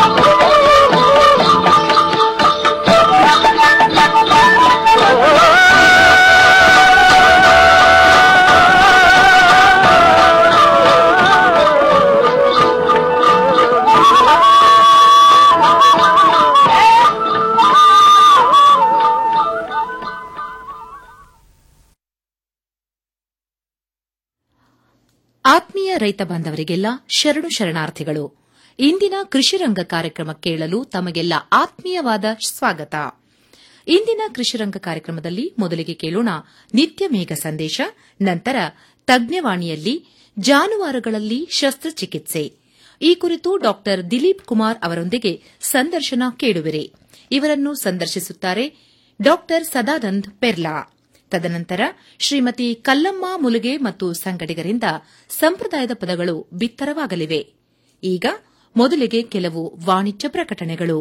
ಆತ್ಮೀಯ ರೈತ ಬಾಂಧವರಿಗೆಲ್ಲ ಶರಣು ಶರಣಾರ್ಥಿಗಳು ಇಂದಿನ ಕೃಷಿರಂಗ ಕಾರ್ಯಕ್ರಮ ಕೇಳಲು ತಮಗೆಲ್ಲ ಆತ್ಮೀಯವಾದ ಸ್ವಾಗತ ಇಂದಿನ ಕೃಷಿರಂಗ ಕಾರ್ಯಕ್ರಮದಲ್ಲಿ ಮೊದಲಿಗೆ ಕೇಳೋಣ ನಿತ್ಯ ಮೇಘ ಸಂದೇಶ ನಂತರ ತಜ್ಞವಾಣಿಯಲ್ಲಿ ಜಾನುವಾರುಗಳಲ್ಲಿ ಶಸ್ತ್ರಚಿಕಿತ್ಸೆ ಈ ಕುರಿತು ಡಾ ದಿಲೀಪ್ ಕುಮಾರ್ ಅವರೊಂದಿಗೆ ಸಂದರ್ಶನ ಕೇಳುವಿರಿ ಇವರನ್ನು ಸಂದರ್ಶಿಸುತ್ತಾರೆ ಡಾ ಸದಾನಂದ್ ಪೆರ್ಲಾ ತದನಂತರ ಶ್ರೀಮತಿ ಕಲ್ಲಮ್ಮ ಮುಲುಗೆ ಮತ್ತು ಸಂಗಡಿಗರಿಂದ ಸಂಪ್ರದಾಯದ ಪದಗಳು ಬಿತ್ತರವಾಗಲಿವೆ ಈಗ ಮೊದಲಿಗೆ ಕೆಲವು ವಾಣಿಜ್ಯ ಪ್ರಕಟಣೆಗಳು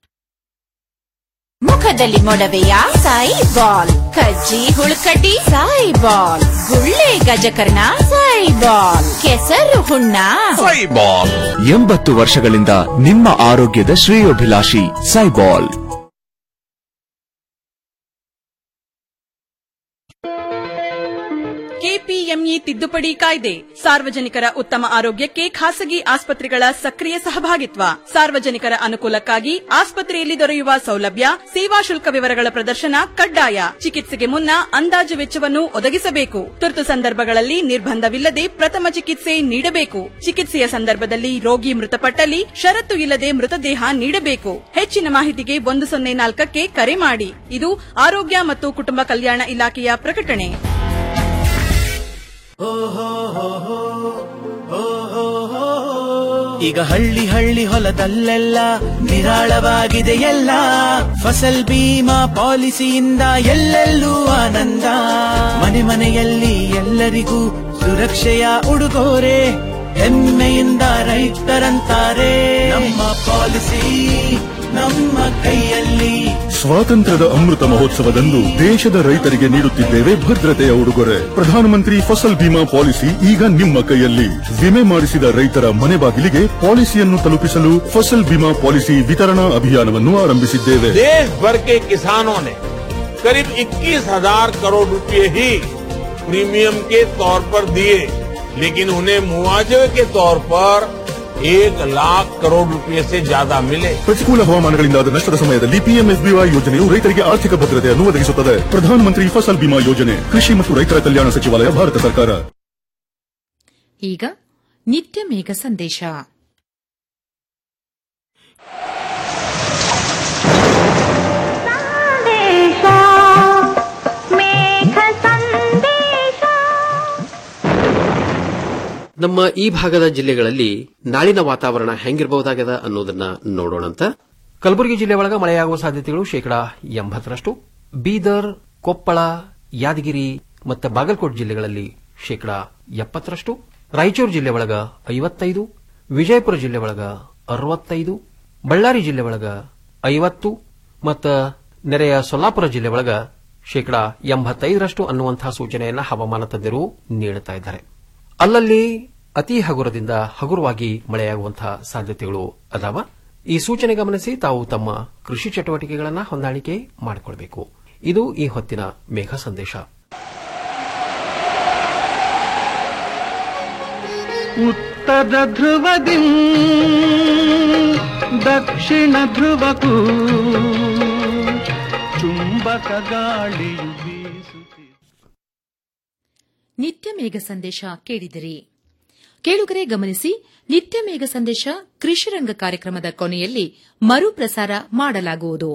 ಮುಖದಲ್ಲಿ ಮೊಡವೆಯ ಸಾಯಿ ಬಾಲ್ ಕಜ್ಜಿ ಹುಳುಕಡ್ಡಿ ಸಾಯಿ ಬಾಲ್ ಗುಳ್ಳೆ ಗಜಕರ್ಣ ಸಾಯಿ ಬಾಲ್ ಕೆಸರು ಹುಣ್ಣ ಸೈಬಾಲ್ ಎಂಬತ್ತು ವರ್ಷಗಳಿಂದ ನಿಮ್ಮ ಆರೋಗ್ಯದ ಶ್ರೇಯೋಭಿಲಾಷಿ ಸೈಬಾಲ್ ಕೆಪಿಎಂಇ ತಿದ್ದುಪಡಿ ಕಾಯ್ದೆ ಸಾರ್ವಜನಿಕರ ಉತ್ತಮ ಆರೋಗ್ಯಕ್ಕೆ ಖಾಸಗಿ ಆಸ್ಪತ್ರೆಗಳ ಸಕ್ರಿಯ ಸಹಭಾಗಿತ್ವ ಸಾರ್ವಜನಿಕರ ಅನುಕೂಲಕ್ಕಾಗಿ ಆಸ್ಪತ್ರೆಯಲ್ಲಿ ದೊರೆಯುವ ಸೌಲಭ್ಯ ಸೇವಾ ಶುಲ್ಕ ವಿವರಗಳ ಪ್ರದರ್ಶನ ಕಡ್ಡಾಯ ಚಿಕಿತ್ಸೆಗೆ ಮುನ್ನ ಅಂದಾಜು ವೆಚ್ಚವನ್ನು ಒದಗಿಸಬೇಕು ತುರ್ತು ಸಂದರ್ಭಗಳಲ್ಲಿ ನಿರ್ಬಂಧವಿಲ್ಲದೆ ಪ್ರಥಮ ಚಿಕಿತ್ಸೆ ನೀಡಬೇಕು ಚಿಕಿತ್ಸೆಯ ಸಂದರ್ಭದಲ್ಲಿ ರೋಗಿ ಮೃತಪಟ್ಟಲ್ಲಿ ಷರತ್ತು ಇಲ್ಲದೆ ಮೃತದೇಹ ನೀಡಬೇಕು ಹೆಚ್ಚಿನ ಮಾಹಿತಿಗೆ ಒಂದು ಸೊನ್ನೆ ನಾಲ್ಕಕ್ಕೆ ಕರೆ ಮಾಡಿ ಇದು ಆರೋಗ್ಯ ಮತ್ತು ಕುಟುಂಬ ಕಲ್ಯಾಣ ಇಲಾಖೆಯ ಪ್ರಕಟಣೆ ಈಗ ಹಳ್ಳಿ ಹಳ್ಳಿ ಹೊಲದಲ್ಲೆಲ್ಲ ನಿರಾಳವಾಗಿದೆ ಎಲ್ಲ ಫಸಲ್ ಬೀಮಾ ಪಾಲಿಸಿಯಿಂದ ಎಲ್ಲೆಲ್ಲೂ ಆನಂದ ಮನೆ ಮನೆಯಲ್ಲಿ ಎಲ್ಲರಿಗೂ ಸುರಕ್ಷೆಯ ಉಡುಗೊರೆ ಹೆಮ್ಮೆಯಿಂದ ರೈತರಂತಾರೆ ನಮ್ಮ ಪಾಲಿಸಿ ನಮ್ಮ ಕೈಯಲ್ಲಿ ಸ್ವಾತಂತ್ರ್ಯದ ಅಮೃತ ಮಹೋತ್ಸವದಂದು ದೇಶದ ರೈತರಿಗೆ ನೀಡುತ್ತಿದ್ದೇವೆ ಭದ್ರತೆಯ ಉಡುಗೊರೆ ಪ್ರಧಾನಮಂತ್ರಿ ಫಸಲ್ ಬಿಮಾ ಪಾಲಿಸಿ ಈಗ ನಿಮ್ಮ ಕೈಯಲ್ಲಿ ವಿಮೆ ಮಾಡಿಸಿದ ರೈತರ ಮನೆ ಬಾಗಿಲಿಗೆ ಪಾಲಿಸಿಯನ್ನು ತಲುಪಿಸಲು ಫಸಲ್ ಬಿಮಾ ಪಾಲಿಸಿ ವಿತರಣಾ ಅಭಿಯಾನವನ್ನು ಆರಂಭಿಸಿದ್ದೇವೆ देश भर के किसानों ने करीब 21,000 करोड़ रुपए ही प्रीमियम के तौर पर दिए लेकिन उन्हें मुआवजे के तौर पर एक लाख करोड़ रुपए से ज्यादा मिले ಪ್ರತಿಕೂಲ ಹವಾಮಾನಗಳಿಂದಾದ ನಷ್ಟದ ಸಮಯದಲ್ಲಿ ಪಿಎಂಎಸ್ಬಿವೈ ಯೋಜನೆಯು ರೈತರಿಗೆ ಆರ್ಥಿಕ ಭದ್ರತೆಯನ್ನು ಒದಗಿಸುತ್ತದೆ ಪ್ರಧಾನಮಂತ್ರಿ ಫಸಲ್ ಬಿಮಾ ಯೋಜನೆ ಕೃಷಿ ಮತ್ತು ರೈತರ ಕಲ್ಯಾಣ ಸಚಿವಾಲಯ ಭಾರತ ಸರ್ಕಾರ ಈಗ ನಿತ್ಯ ಮೇಘ ಸಂದೇಶ ನಮ್ಮ ಈ ಭಾಗದ ಜಿಲ್ಲೆಗಳಲ್ಲಿ ನಾಳಿನ ವಾತಾವರಣ ಹೆಂಗಿರಬಹುದಾಗದ ಅನ್ನೋದನ್ನ ನೋಡೋಣಂತ ಕಲಬುರಗಿ ಜಿಲ್ಲೆ ಒಳಗ ಮಳೆಯಾಗುವ ಸಾಧ್ಯತೆಗಳು ಶೇಕಡಾ ಎಂಬತ್ತರಷ್ಟು ಬೀದರ್ ಕೊಪ್ಪಳ ಯಾದಗಿರಿ ಮತ್ತು ಬಾಗಲಕೋಟೆ ಜಿಲ್ಲೆಗಳಲ್ಲಿ ಶೇಕಡಾ ಎಪ್ಪತ್ತರಷ್ಟು ರಾಯಚೂರು ಜಿಲ್ಲೆ ಒಳಗ ಐವತ್ತೈದು ವಿಜಯಪುರ ಜಿಲ್ಲೆ ಒಳಗ ಅರವತ್ತೈದು ಬಳ್ಳಾರಿ ಜಿಲ್ಲೆ ಒಳಗ ಐವತ್ತು ಮತ್ತು ನೆರೆಯ ಸೊಲ್ಲಾಪುರ ಜಿಲ್ಲೆ ಒಳಗ ಶೇಕಡಾ ಎಂಬತ್ತೈದರಷ್ಟು ಅನ್ನುವಂತಹ ಸೂಚನೆಯನ್ನ ಹವಾಮಾನ ತಜ್ಞರು ನೀಡುತ್ತಾ ಇದ್ದಾರೆ ಅಲ್ಲಲ್ಲಿ ಅತಿ ಹಗುರದಿಂದ ಹಗುರವಾಗಿ ಮಳೆಯಾಗುವಂತಹ ಸಾಧ್ಯತೆಗಳು ಅದಾವ ಈ ಸೂಚನೆ ಗಮನಿಸಿ ತಾವು ತಮ್ಮ ಕೃಷಿ ಚಟುವಟಿಕೆಗಳನ್ನು ಹೊಂದಾಣಿಕೆ ಮಾಡಿಕೊಳ್ಬೇಕು ಇದು ಈ ಹೊತ್ತಿನ ಮೇಘ ಸಂದೇಶ ಉತ್ತರ ಧ್ರುವದಿ ದಕ್ಷಿಣ ಧ್ರುವಕ್ಕೂ ಚುಂಬಕ ಗಾಳಿಯು ಬೀಸುತ್ತಿದೆ ನಿತ್ಯ ಮೇಘ ಸಂದೇಶ ಕೇಳಿದಿರಿ ಕೇಳುಗರೆ ಗಮನಿಸಿ ನಿತ್ಯ ಮೇಘ ಸಂದೇಶ ಕೃಷಿರಂಗ ಕಾರ್ಯಕ್ರಮದ ಕೊನೆಯಲ್ಲಿ ಮರುಪ್ರಸಾರ ಮಾಡಲಾಗುವುದು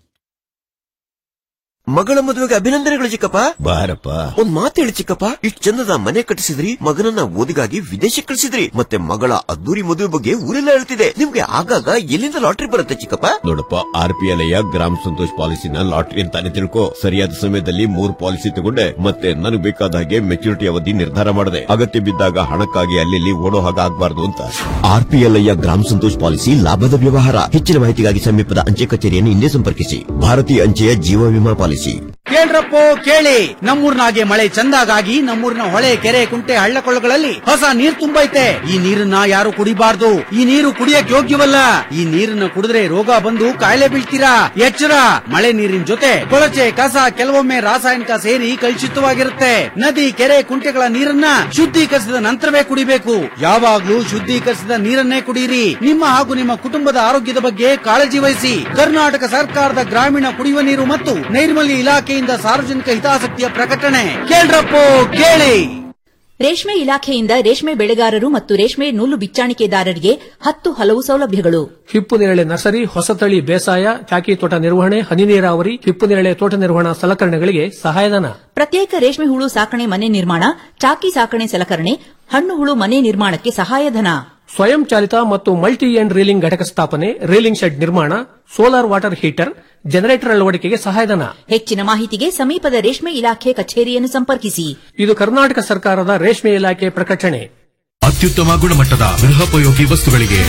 ಮಗಳ ಮದುವೆಗೆ ಅಭಿನಂದನೆಗಳು ಚಿಕ್ಕಪ್ಪ ಬಾರಪ್ಪ ಒಂದ್ ಮಾತು ಹೇಳಿ ಚಿಕ್ಕಪ್ಪ ಇಷ್ಟ್ ಚಂದದ ಮನೆ ಕಟ್ಟಿಸಿದ್ರಿ ಮಗನನ್ನ ಓದಿಗಾಗಿ ವಿದೇಶಕ್ಕೆ ಕಳಿಸಿದ್ರಿ ಮತ್ತೆ ಮಗಳ ಅದ್ದೂರಿ ಮದುವೆ ಬಗ್ಗೆ ಊರೆಲ್ಲ ಹೇಳ್ತಿದೆ ನಿಮ್ಗೆ ಆಗಾಗ ಎಲ್ಲಿಂದ ಲಾಟ್ರಿ ಬರುತ್ತೆ ಚಿಕ್ಕಪ್ಪ ನೋಡಪ್ಪ ಆರ್ ಪಿ ಎಲ್ ಗ್ರಾಮ ಸಂತೋಷ್ ಪಾಲಿಸಿನ ಲಾಟರಿ ಅಂತಾನೆ ತಿಳ್ಕೊ ಸರಿಯಾದ ಸಮಯದಲ್ಲಿ ಮೂರ್ ಪಾಲಿಸಿ ತಗೊಂಡೆ ಮತ್ತೆ ನನಗೆ ಬೇಕಾದ ಹಾಗೆ ಮೆಚುರಿಟಿ ಅವಧಿ ನಿರ್ಧಾರ ಮಾಡಿದೆ ಅಗತ್ಯ ಬಿದ್ದಾಗ ಹಣಕ್ಕಾಗಿ ಅಲ್ಲಿ ಓಡೋ ಹಾಗೆ ಆಗ್ಬಾರ್ದು ಅಂತ ಆರ್ ಪಿ ಎಲ್ ಗ್ರಾಮ ಸಂತೋಷ್ ಪಾಲಿಸಿ ಲಾಭದ ವ್ಯವಹಾರ ಹೆಚ್ಚಿನ ಮಾಹಿತಿಗಾಗಿ ಸಮೀಪದ ಅಂಚೆ ಕಚೇರಿಯನ್ನು ಹಿಂದೆ ಸಂಪರ್ಕಿಸಿ ಭಾರತೀಯ ಅಂಚೆಯ ಜೀವ ವಿಮಾ ಪಾಲಿಸಿ ಕೇಳ್ರಪ್ಪೋ ಕೇಳಿ ನಮ್ಮೂರ್ನಾಗೆ ಮಳೆ ಚಂದಾಗಾಗಿ ನಮ್ಮೂರಿನ ಹೊಳೆ ಕೆರೆ ಕುಂಟೆ ಹಳ್ಳಕೊಳ್ಳಗಳಲ್ಲಿ ಹೊಸ ನೀರ್ ತುಂಬೈತೆ ಈ ನೀರನ್ನ ಯಾರು ಕುಡಿಬಾರ್ದು ಈ ನೀರು ಕುಡಿಯಕ್ ಯೋಗ್ಯವಲ್ಲ ಈ ನೀರನ್ನ ಕುಡಿದ್ರೆ ರೋಗ ಬಂದು ಕಾಯಿಲೆ ಬೀಳ್ತೀರಾ ಎಚ್ಚರ ಮಳೆ ನೀರಿನ ಜೊತೆ ಕೊಳಚೆ ಕಸ ಕೆಲವೊಮ್ಮೆ ರಾಸಾಯನಿಕ ಸೇರಿ ಕಲುಷಿತವಾಗಿರುತ್ತೆ ನದಿ ಕೆರೆ ಕುಂಟೆಗಳ ನೀರನ್ನ ಶುದ್ಧೀಕರಿಸಿದ ನಂತರವೇ ಕುಡಿಬೇಕು ಯಾವಾಗ್ಲೂ ಶುದ್ಧೀಕರಿಸಿದ ನೀರನ್ನೇ ಕುಡಿಯಿರಿ ನಿಮ್ಮ ಹಾಗೂ ನಿಮ್ಮ ಕುಟುಂಬದ ಆರೋಗ್ಯದ ಬಗ್ಗೆ ಕಾಳಜಿ ವಹಿಸಿ ಕರ್ನಾಟಕ ಸರ್ಕಾರದ ಗ್ರಾಮೀಣ ಕುಡಿಯುವ ನೀರು ಮತ್ತು ನೈರ್ಮಲ್ಯ ಇಲಾಖೆಯಿಂದ ಸಾರ್ವಜನಿಕ ಹಿತಾಸಕ್ತಿಯ ಪ್ರಕಟಣೆ ಕೇಳ್ರಪ್ಪೋ ಕೇಳಿ ರೇಷ್ಮೆ ಇಲಾಖೆಯಿಂದ ರೇಷ್ಮೆ ಬೆಳೆಗಾರರು ಮತ್ತು ರೇಷ್ಮೆ ನೂಲು ಬಿಚ್ಚಾಣಿಕೆದಾರರಿಗೆ ಹತ್ತು ಹಲವು ಸೌಲಭ್ಯಗಳು ಹಿಪ್ಪು ನೇರಳೆ ನರ್ಸರಿ ಹೊಸತಳಿ ಬೇಸಾಯ ಚಾಕಿ ತೋಟ ನಿರ್ವಹಣೆ ಹನಿ ನೀರಾವರಿ ಹಿಪ್ಪು ನೇರಳೆ ತೋಟ ನಿರ್ವಹಣಾ ಸಲಕರಣೆಗಳಿಗೆ ಸಹಾಯಧನ ಪ್ರತ್ಯೇಕ ರೇಷ್ಮೆ ಹುಳು ಸಾಕಣೆ ಮನೆ ನಿರ್ಮಾಣ ಚಾಕಿ ಸಾಕಣೆ ಸಲಕರಣೆ ಹಣ್ಣು ಹುಳು ಮನೆ ನಿರ್ಮಾಣಕ್ಕೆ ಸಹಾಯಧನ ಸ್ವಯಂ ಚಾಲಿತ ಮತ್ತು ಮಲ್ಟಿ ಎಂಡ್ ರೀಲಿಂಗ್ ಘಟಕ ಸ್ಥಾಪನೆ ರೀಲಿಂಗ್ ಶೆಡ್ ನಿರ್ಮಾಣ ಸೋಲಾರ್ ವಾಟರ್ ಹೀಟರ್ ಜನರೇಟರ್ ಅಳವಡಿಕೆಗೆ ಸಹಾಯಧನ ಹೆಚ್ಚಿನ ಮಾಹಿತಿಗೆ ಸಮೀಪದ ರೇಷ್ಮೆ ಇಲಾಖೆ ಕಚೇರಿಯನ್ನು ಸಂಪರ್ಕಿಸಿ ಇದು ಕರ್ನಾಟಕ ಸರ್ಕಾರದ ರೇಷ್ಮೆ ಇಲಾಖೆ ಪ್ರಕಟಣೆ ಅತ್ಯುತ್ತಮ ಗುಣಮಟ್ಟದ ಗೃಹೋಪಯೋಗಿ ವಸ್ತುಗಳಿಗೆ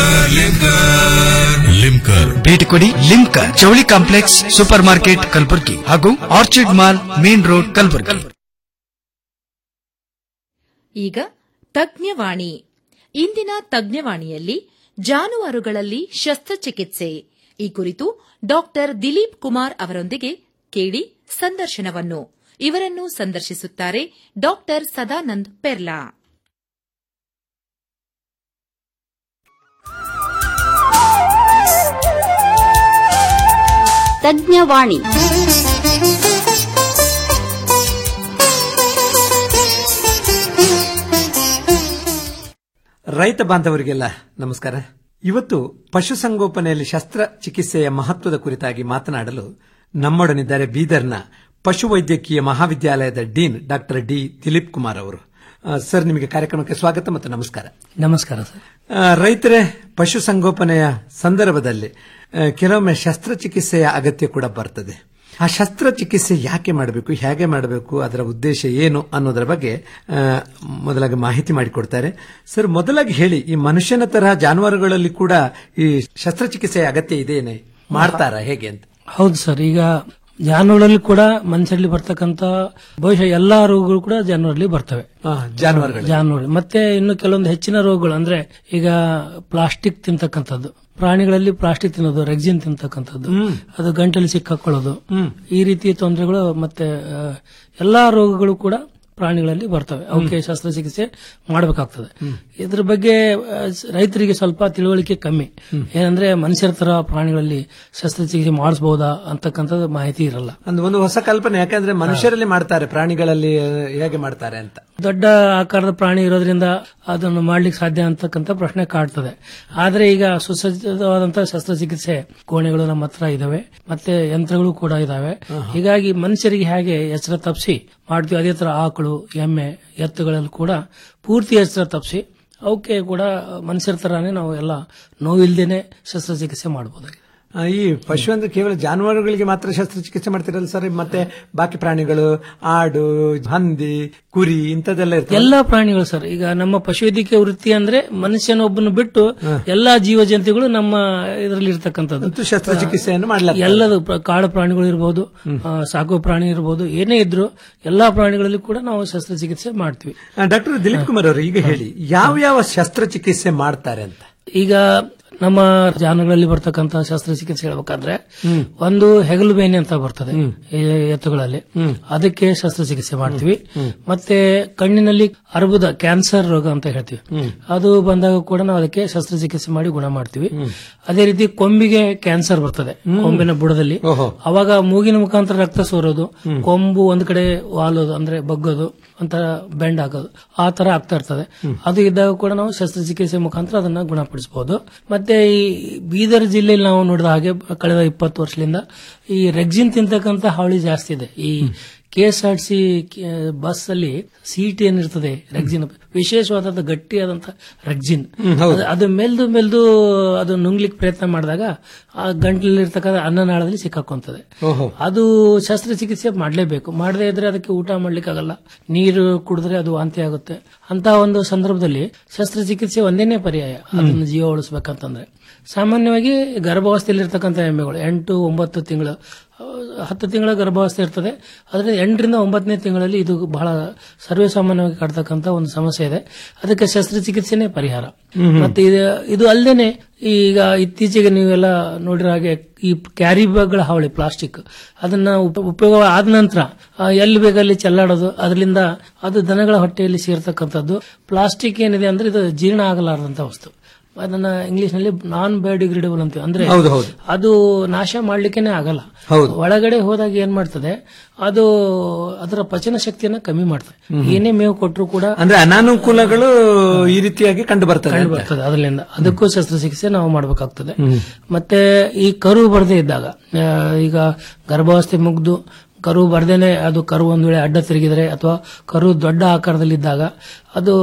ಲಿಮ್ಕರ್ ಭೇಟಿ ಕೊಡಿ ಲಿಮ್ಕರ್ ಜವಳಿ ಕಾಂಪ್ಲೆಕ್ಸ್ ಸೂಪರ್ ಮಾರ್ಕೆಟ್ ಕಲಬುರಗಿ ಹಾಗೂ orchid mall main road Kalaburagi ಈಗ ತಜ್ಞವಾಣಿ ಇಂದಿನ ತಜ್ಞವಾಣಿಯಲ್ಲಿ ಜಾನುವಾರುಗಳಲ್ಲಿ ಶಸ್ತ್ರಚಿಕಿತ್ಸೆ ಈ ಕುರಿತು ಡಾಕ್ಟರ್ ದಿಲೀಪ್ ಕುಮಾರ್ ಅವರೊಂದಿಗೆ ಕೇಳಿ ಸಂದರ್ಶನವನ್ನು ಇವರನ್ನು ಸಂದರ್ಶಿಸುತ್ತಾರೆ ಡಾಕ್ಟರ್ ಸದಾನಂದ್ ಪೆರ್ಲಾ ತಜ್ಞವಾಣಿ ರೈತ ಬಾಂಧವರಿಗೆಲ್ಲ ನಮಸ್ಕಾರ ಇವತ್ತು ಪಶುಸಂಗೋಪನೆಯಲ್ಲಿ ಶಸ್ತ್ರಚಿಕಿತ್ಸೆಯ ಮಹತ್ವದ ಕುರಿತಾಗಿ ಮಾತನಾಡಲು ನಮ್ಮೊಡನಿದ್ದಾರೆ ಬೀದರ್ನ ಪಶುವೈದ್ಯಕೀಯ ಮಹಾವಿದ್ಯಾಲಯದ dean doctor D Dilip Kumar ಅವರು ಆ, ಸರ್ ನಿಮಗೆ ಕಾರ್ಯಕ್ರಮಕ್ಕೆ ಸ್ವಾಗತ ಮತ್ತು ನಮಸ್ಕಾರ ನಮಸ್ಕಾರ ಸರ್ ಆ, ರೈತರೇ ಪಶುಸಂಗೋಪನೆಯ ಸಂದರ್ಭದಲ್ಲಿ ಆ, ಕೆಲವೊಮ್ಮೆ ಶಸ್ತ್ರಚಿಕಿತ್ಸೆಯ ಅಗತ್ಯ ಕೂಡ ಬರ್ತದೆ ಆ ಶಸ್ತ್ರಚಿಕಿತ್ಸೆ ಯಾಕೆ ಮಾಡಬೇಕು ಹೇಗೆ ಮಾಡಬೇಕು ಅದರ ಉದ್ದೇಶ ಏನು ಅನ್ನೋದರ ಬಗ್ಗೆ ಆ, ಮೊದಲಾಗಿ ಮಾಹಿತಿ ಮಾಡಿಕೊಡ್ತಾರೆ ಸರ್ ಮೊದಲಾಗಿ ಹೇಳಿ ಈ ಮನುಷ್ಯನ ತರಹ ಜಾನುವಾರುಗಳಲ್ಲಿ ಕೂಡ ಈ ಶಸ್ತ್ರಚಿಕಿತ್ಸೆಯ ಅಗತ್ಯ ಇದೆಯೇನೆ ಮಾಡ್ತಾರಾ ಹೇಗೆ ಅಂತ ಹೌದು ಸರ್ ಈಗ ಜಾನುವಾರಲ್ಲಿ ಕೂಡ ಮನುಷ್ಯರಲ್ಲಿ ಬರ್ತಕ್ಕಂತ ಬಹುಶಃ ಎಲ್ಲಾ ರೋಗಗಳು ಕೂಡ ಜಾನುವಾರಲ್ಲಿ ಬರ್ತವೆ ಜಾನುವಾರುಗಳು ಜಾನುವಾರು ಮತ್ತೆ ಇನ್ನು ಕೆಲವೊಂದು ಹೆಚ್ಚಿನ ರೋಗಗಳು ಅಂದ್ರೆ ಈಗ ಪ್ಲಾಸ್ಟಿಕ್ ತಿಂತಕ್ಕಂಥದ್ದು ಪ್ರಾಣಿಗಳಲ್ಲಿ ಪ್ಲಾಸ್ಟಿಕ್ ತಿನ್ನೋದು ರೆಕ್ಸಿನ್ ತಿಂತಕ್ಕಂಥದ್ದು ಅದು ಗಂಟಲು ಸಿಕ್ಕಾಕೊಳ್ಳೋದು ಈ ರೀತಿಯ ತೊಂದರೆಗಳು ಮತ್ತೆ ಆ, ಎಲ್ಲಾ ರೋಗಗಳು ಕೂಡ ಪ್ರಾಣಿಗಳಲ್ಲಿ ಬರ್ತವೆ ಅವಕ್ಕೆ ಶಸ್ತ್ರಚಿಕಿತ್ಸೆ ಮಾಡಬೇಕಾಗ್ತದೆ ಇದ್ರ ಬಗ್ಗೆ ಆ, ಸ್- ರೈತರಿಗೆ ಸ್ವಲ್ಪ ತಿಳುವಳಿಕೆ ಕಮ್ಮಿ ಏನಂದ್ರೆ ಮನುಷ್ಯರ ತರ ಪ್ರಾಣಿಗಳಲ್ಲಿ ಶಸ್ತ್ರಚಿಕಿತ್ಸೆ ಮಾಡಿಸಬಹುದಾ ಅಂತಕ್ಕಂಥದ್ದು ಮಾಹಿತಿ ಇರಲ್ಲ ಒಂದು ಒಂದು ಹೊಸ ಕಲ್ಪನೆ ಯಾಕಂದ್ರೆ ಮನುಷ್ಯರಲ್ಲಿ ಮಾಡ್ತಾರೆ ಪ್ರಾಣಿಗಳಲ್ಲಿ ಆ, ಹೇಗೆ ಮಾಡ್ತಾರೆ ಅಂತ ದೊಡ್ಡ ಆಕಾರದ ಪ್ರಾಣಿ ಇರೋದ್ರಿಂದ ಅದನ್ನು ಮಾಡ್ಲಿಕ್ಕೆ ಸಾಧ್ಯ ಅಂತಕ್ಕಂಥ ಪ್ರಶ್ನೆ ಕಾಡ್ತದೆ ಆದ್ರೆ ಈಗ ಸುಸಜ್ಜಿತವಾದಂತಹ ಶಸ್ತ್ರಚಿಕಿತ್ಸೆ ಕೋಣೆಗಳು ನಮ್ಮ ಹತ್ರ ಇದಾವೆ ಮತ್ತೆ ಯಂತ್ರಗಳು ಕೂಡ ಇದಾವೆ ಹೀಗಾಗಿ ಮನುಷ್ಯರಿಗೆ ಹೇಗೆ ಎಚ್ಚರ ತಪ್ಪಿಸಿ ಮಾಡ್ತೀವಿ ಅದೇ ತರ ಆಕಳು ಎಮ್ಮೆ ಎತ್ತುಗಳಲ್ಲಿ ಕೂಡ ಪೂರ್ತಿ ಎಚ್ಚರ ತಪ್ಪಿಸಿ ಅವಕ್ಕೆ ಕೂಡ ಮನುಷ್ಯರ ತರಾನೇ ನಾವು ಎಲ್ಲ ನೋವಿಲ್ದೇನೆ ಶಸ್ತ್ರಚಿಕಿತ್ಸೆ ಮಾಡಬಹುದಾಗಿದೆ ಆ, ಈ ಪಶು ಅಂದ್ರೆ ಕೇವಲ ಜಾನುವಾರುಗಳಿಗೆ ಮಾತ್ರ ಶಸ್ತ್ರಚಿಕಿತ್ಸೆ ಮಾಡ್ತಿರಲ್ಲ ಸರ್ ಮತ್ತೆ ಬಾಕಿ ಪ್ರಾಣಿಗಳು ಆಡು ಹಂದಿ ಕುರಿ ಇಂಥದ್ದೆಲ್ಲ ಇರ್ತದೆ ಎಲ್ಲಾ ಪ್ರಾಣಿಗಳು ಸರ್ ಈಗ ನಮ್ಮ ಪಶುವೈದ್ಯಕೀಯ ವೃತ್ತಿ ಅಂದ್ರೆ ಮನುಷ್ಯನೊಬ್ಬನು ಬಿಟ್ಟು ಎಲ್ಲಾ ಜೀವ ಜಂತುಗಳು ನಮ್ಮ ಇದರಲ್ಲಿ ಇರ್ತಕ್ಕಂಥದ್ದು ಶಸ್ತ್ರಚಿಕಿತ್ಸೆಯನ್ನು ಮಾಡಲಾಗ್ತದೆ. ಎಲ್ಲದು ಪ್ರ- ಕಾಡು ಪ್ರಾಣಿಗಳು ಇರಬಹುದು ಸಾಕುವ ಪ್ರಾಣಿ ಇರಬಹುದು ಏನೇ ಇದ್ರು ಎಲ್ಲಾ ಪ್ರಾಣಿಗಳಲ್ಲಿ ಕೂಡ ನಾವು ಶಸ್ತ್ರಚಿಕಿತ್ಸೆ ಮಾಡ್ತೀವಿ ಡಾಕ್ಟರ್ ದಿಲೀಪ್ ಕುಮಾರ್ ಅವರು ಈಗ ಹೇಳಿ ಯಾವ ಯಾವ ಶಸ್ತ್ರಚಿಕಿತ್ಸೆ ಮಾಡ್ತಾರೆ ಅಂತ ಈಗ ನಮ್ಮ ಜಾನುಗಳಲ್ಲಿ ಬರ್ತಕ್ಕಂತ ಶಸ್ತ್ರಚಿಕಿತ್ಸೆ ಹೇಳ್ಬೇಕಂದ್ರೆ ಒಂದು ಹೆಗಲು ಬೇನೆ ಅಂತ ಬರ್ತದೆ ಈ ಎತ್ತುಗಳಲ್ಲಿ ಅದಕ್ಕೆ ಶಸ್ತ್ರಚಿಕಿತ್ಸೆ ಮಾಡ್ತೀವಿ ಮತ್ತೆ ಕಣ್ಣಿನಲ್ಲಿ ಅರ್ಬುದ ಕ್ಯಾನ್ಸರ್ ರೋಗ ಅಂತ ಹೇಳ್ತೀವಿ ಅದು ಬಂದಾಗ ಕೂಡ ನಾವು ಅದಕ್ಕೆ ಶಸ್ತ್ರಚಿಕಿತ್ಸೆ ಮಾಡಿ ಗುಣ ಮಾಡ್ತೀವಿ ಅದೇ ರೀತಿ ಕೊಂಬಿಗೆ ಕ್ಯಾನ್ಸರ್ ಬರ್ತದೆ ಕೊಂಬಿನ ಬುಡದಲ್ಲಿ ಅವಾಗ ಮೂಗಿನ ಮುಖಾಂತರ ರಕ್ತ ಸೋರೋದು ಕೊಂಬು ಒಂದ್ ಕಡೆ ವಾಲೋದು ಅಂದ್ರೆ ಬಗ್ಗೋದು ಒಂಥರ ಬೆಂಡ್ ಆಗೋದು ಆ ತರ ಆಗ್ತಾ ಇರ್ತದೆ ಅದು ಇದ್ದಾಗ ಕೂಡ ನಾವು ಶಸ್ತ್ರಚಿಕಿತ್ಸೆ ಮುಖಾಂತರ ಅದನ್ನ ಗುಣಪಡಿಸಬಹುದು ಮತ್ತೆ ಈ ಬೀದರ್ ಜಿಲ್ಲೆಯಲ್ಲಿ ನಾವು ನೋಡಿದ ಹಾಗೆ ಕಳೆದ ಇಪ್ಪತ್ತು ವರ್ಷದಿಂದ ಈ ರೆಗ್ಜಿನ್ ತಿಂತಕ್ಕಂತ ಹಾವಳಿ ಜಾಸ್ತಿ ಇದೆ ಈ K S R T C ಅಲ್ಲಿ ಸೀಟ್ ಏನಿರ್ತದೆ ರೆಗ್ಜಿನ್ ವಿಶೇಷವಾದ ಗಟ್ಟಿಯಾದಂತ ರೆಗ್ಜಿನ್ ಅದು- ಅದು ಮೆಲ್ದು ಮೆಲ್ದು ಅದು ನುಂಗ್ಲಿಕ್ಕೆ ಪ್ರಯತ್ನ ಮಾಡಿದಾಗ ಆ ಗಂಟಲಿರ್ತಕ್ಕಂಥ ಅನ್ನನಾಳದಲ್ಲಿ ಸಿಕ್ಕಾಕೊಂತದೆ ಅದು ಶಸ್ತ್ರಚಿಕಿತ್ಸೆ ಮಾಡಲೇಬೇಕು ಮಾಡದೇ ಇದ್ರೆ ಅದಕ್ಕೆ ಊಟ ಮಾಡ್ಲಿಕ್ಕೆ ಆಗಲ್ಲ ನೀರು ಕುಡಿದ್ರೆ ಅದು ವಾಂತಿ ಆಗುತ್ತೆ ಅಂತ ಒಂದು ಸಂದರ್ಭದಲ್ಲಿ ಶಸ್ತ್ರಚಿಕಿತ್ಸೆ ಒಂದೇನೇ ಪರ್ಯಾಯ ಅದನ್ನು ಜೀವ ಉಳಿಸ್ಬೇಕಂತಂದ್ರೆ ಸಾಮಾನ್ಯವಾಗಿ ಗರ್ಭಾವಸ್ಥೆಯಲ್ಲಿರ್ತಕ್ಕಂಥ ಎಮ್ಮೆಗಳು ಎಂಟು ಒಂಬತ್ತು ತಿಂಗಳು ಆ, ಹತ್ತು ತಿಂಗಳ ಗರ್ಭಾವಸ್ಥೆ ಇರ್ತದೆ ಅದರಿಂದ ಎಂಟರಿಂದ ಒಂಬತ್ತನೇ ತಿಂಗಳಲ್ಲಿ ಇದು ಬಹಳ ಸರ್ವೇ ಸಾಮಾನ್ಯವಾಗಿ ಕಾಡ್ತಕ್ಕಂಥ ಒಂದು ಸಮಸ್ಯೆ ಇದೆ ಅದಕ್ಕೆ ಶಸ್ತ್ರಚಿಕಿತ್ಸೆನೇ ಪರಿಹಾರ ಹ್ಮ್. ಮತ್ತೆ ಇದು ಇದು ಅಲ್ಲದೆ ಈಗ ಇತ್ತೀಚೆಗೆ ನೀವೆಲ್ಲ ನೋಡಿರೋ ಹಾಗೆ ಈ ಕ್ಯಾರಿ ಬ್ಯಾಗ್ಗಳ ಹಾವಳಿ ಪ್ಲಾಸ್ಟಿಕ್ ಅದನ್ನ ಉಪ- ಉಪಯೋಗ ಆದ ನಂತರ ಆ, ಎಲ್ಲಿ ಬೇಕಲ್ಲಿ ಚೆಲ್ಲಾಡೋದು ಅದರಿಂದ ಅದು ದನಗಳ ಹೊಟ್ಟೆಯಲ್ಲಿ ಸೇರ್ತಕ್ಕಂಥದ್ದು ಪ್ಲಾಸ್ಟಿಕ್ ಏನಿದೆ ಅಂದ್ರೆ ಇದು ಜೀರ್ಣ ಆಗಲಾರದಂತ ವಸ್ತು ಅದನ್ನ ಇಂಗ್ಲಿಷ್ ನಲ್ಲಿ ನಾನ್ ಬಯೋಡಿಗ್ರೇಡಬಲ್ ಅಂತೀವಿ ಅಂದ್ರೆ ಹೌದು, ಹೌದು. ಅದು ನಾಶ ಮಾಡ್ಲಿಕ್ಕೆನೆ ಆಗಲ್ಲ ಹೌದು. ಒಳಗಡೆ ಹೋದಾಗ ಏನ್ ಮಾಡ್ತದೆ ಅದು ಅದರ ಪಚನ ಶಕ್ತಿಯನ್ನ ಕಮ್ಮಿ ಮಾಡ್ತದೆ ಹ್ಮ್. ಏನೇ ಮೇವು ಕೊಟ್ಟರು ಕೂಡ ಅಂದ್ರೆ ಅನಾನುಕೂಲಗಳು ಈ ರೀತಿಯಾಗಿ ಕಂಡು ಬರ್ತದೆ ಕಂಡು ಅಂತ. ಬರ್ತದೆ ಅದರಿಂದ ಅದಕ್ಕೂ ಶಸ್ತ್ರಚಿಕಿತ್ಸೆ ನಾವು ಮಾಡಬೇಕಾಗ್ತದೆ ಹ್ಮ್. ಮತ್ತೆ ಈ ಕರು ಬರದೇ ಇದ್ದಾಗ ಆ, ಈಗ ಗರ್ಭಾವಸ್ಥೆ ಮುಗ್ದು ಕರು ಬರ್ದೇನೆ ಅದು ಕರು ಒಂದ್ ವೇಳೆ ಅಡ್ಡ ತಿರುಗಿದ್ರೆ ಅಥವಾ ಕರು ದೊಡ್ಡ ಆಕಾರದಲ್ಲಿದ್ದಾಗ ಅದು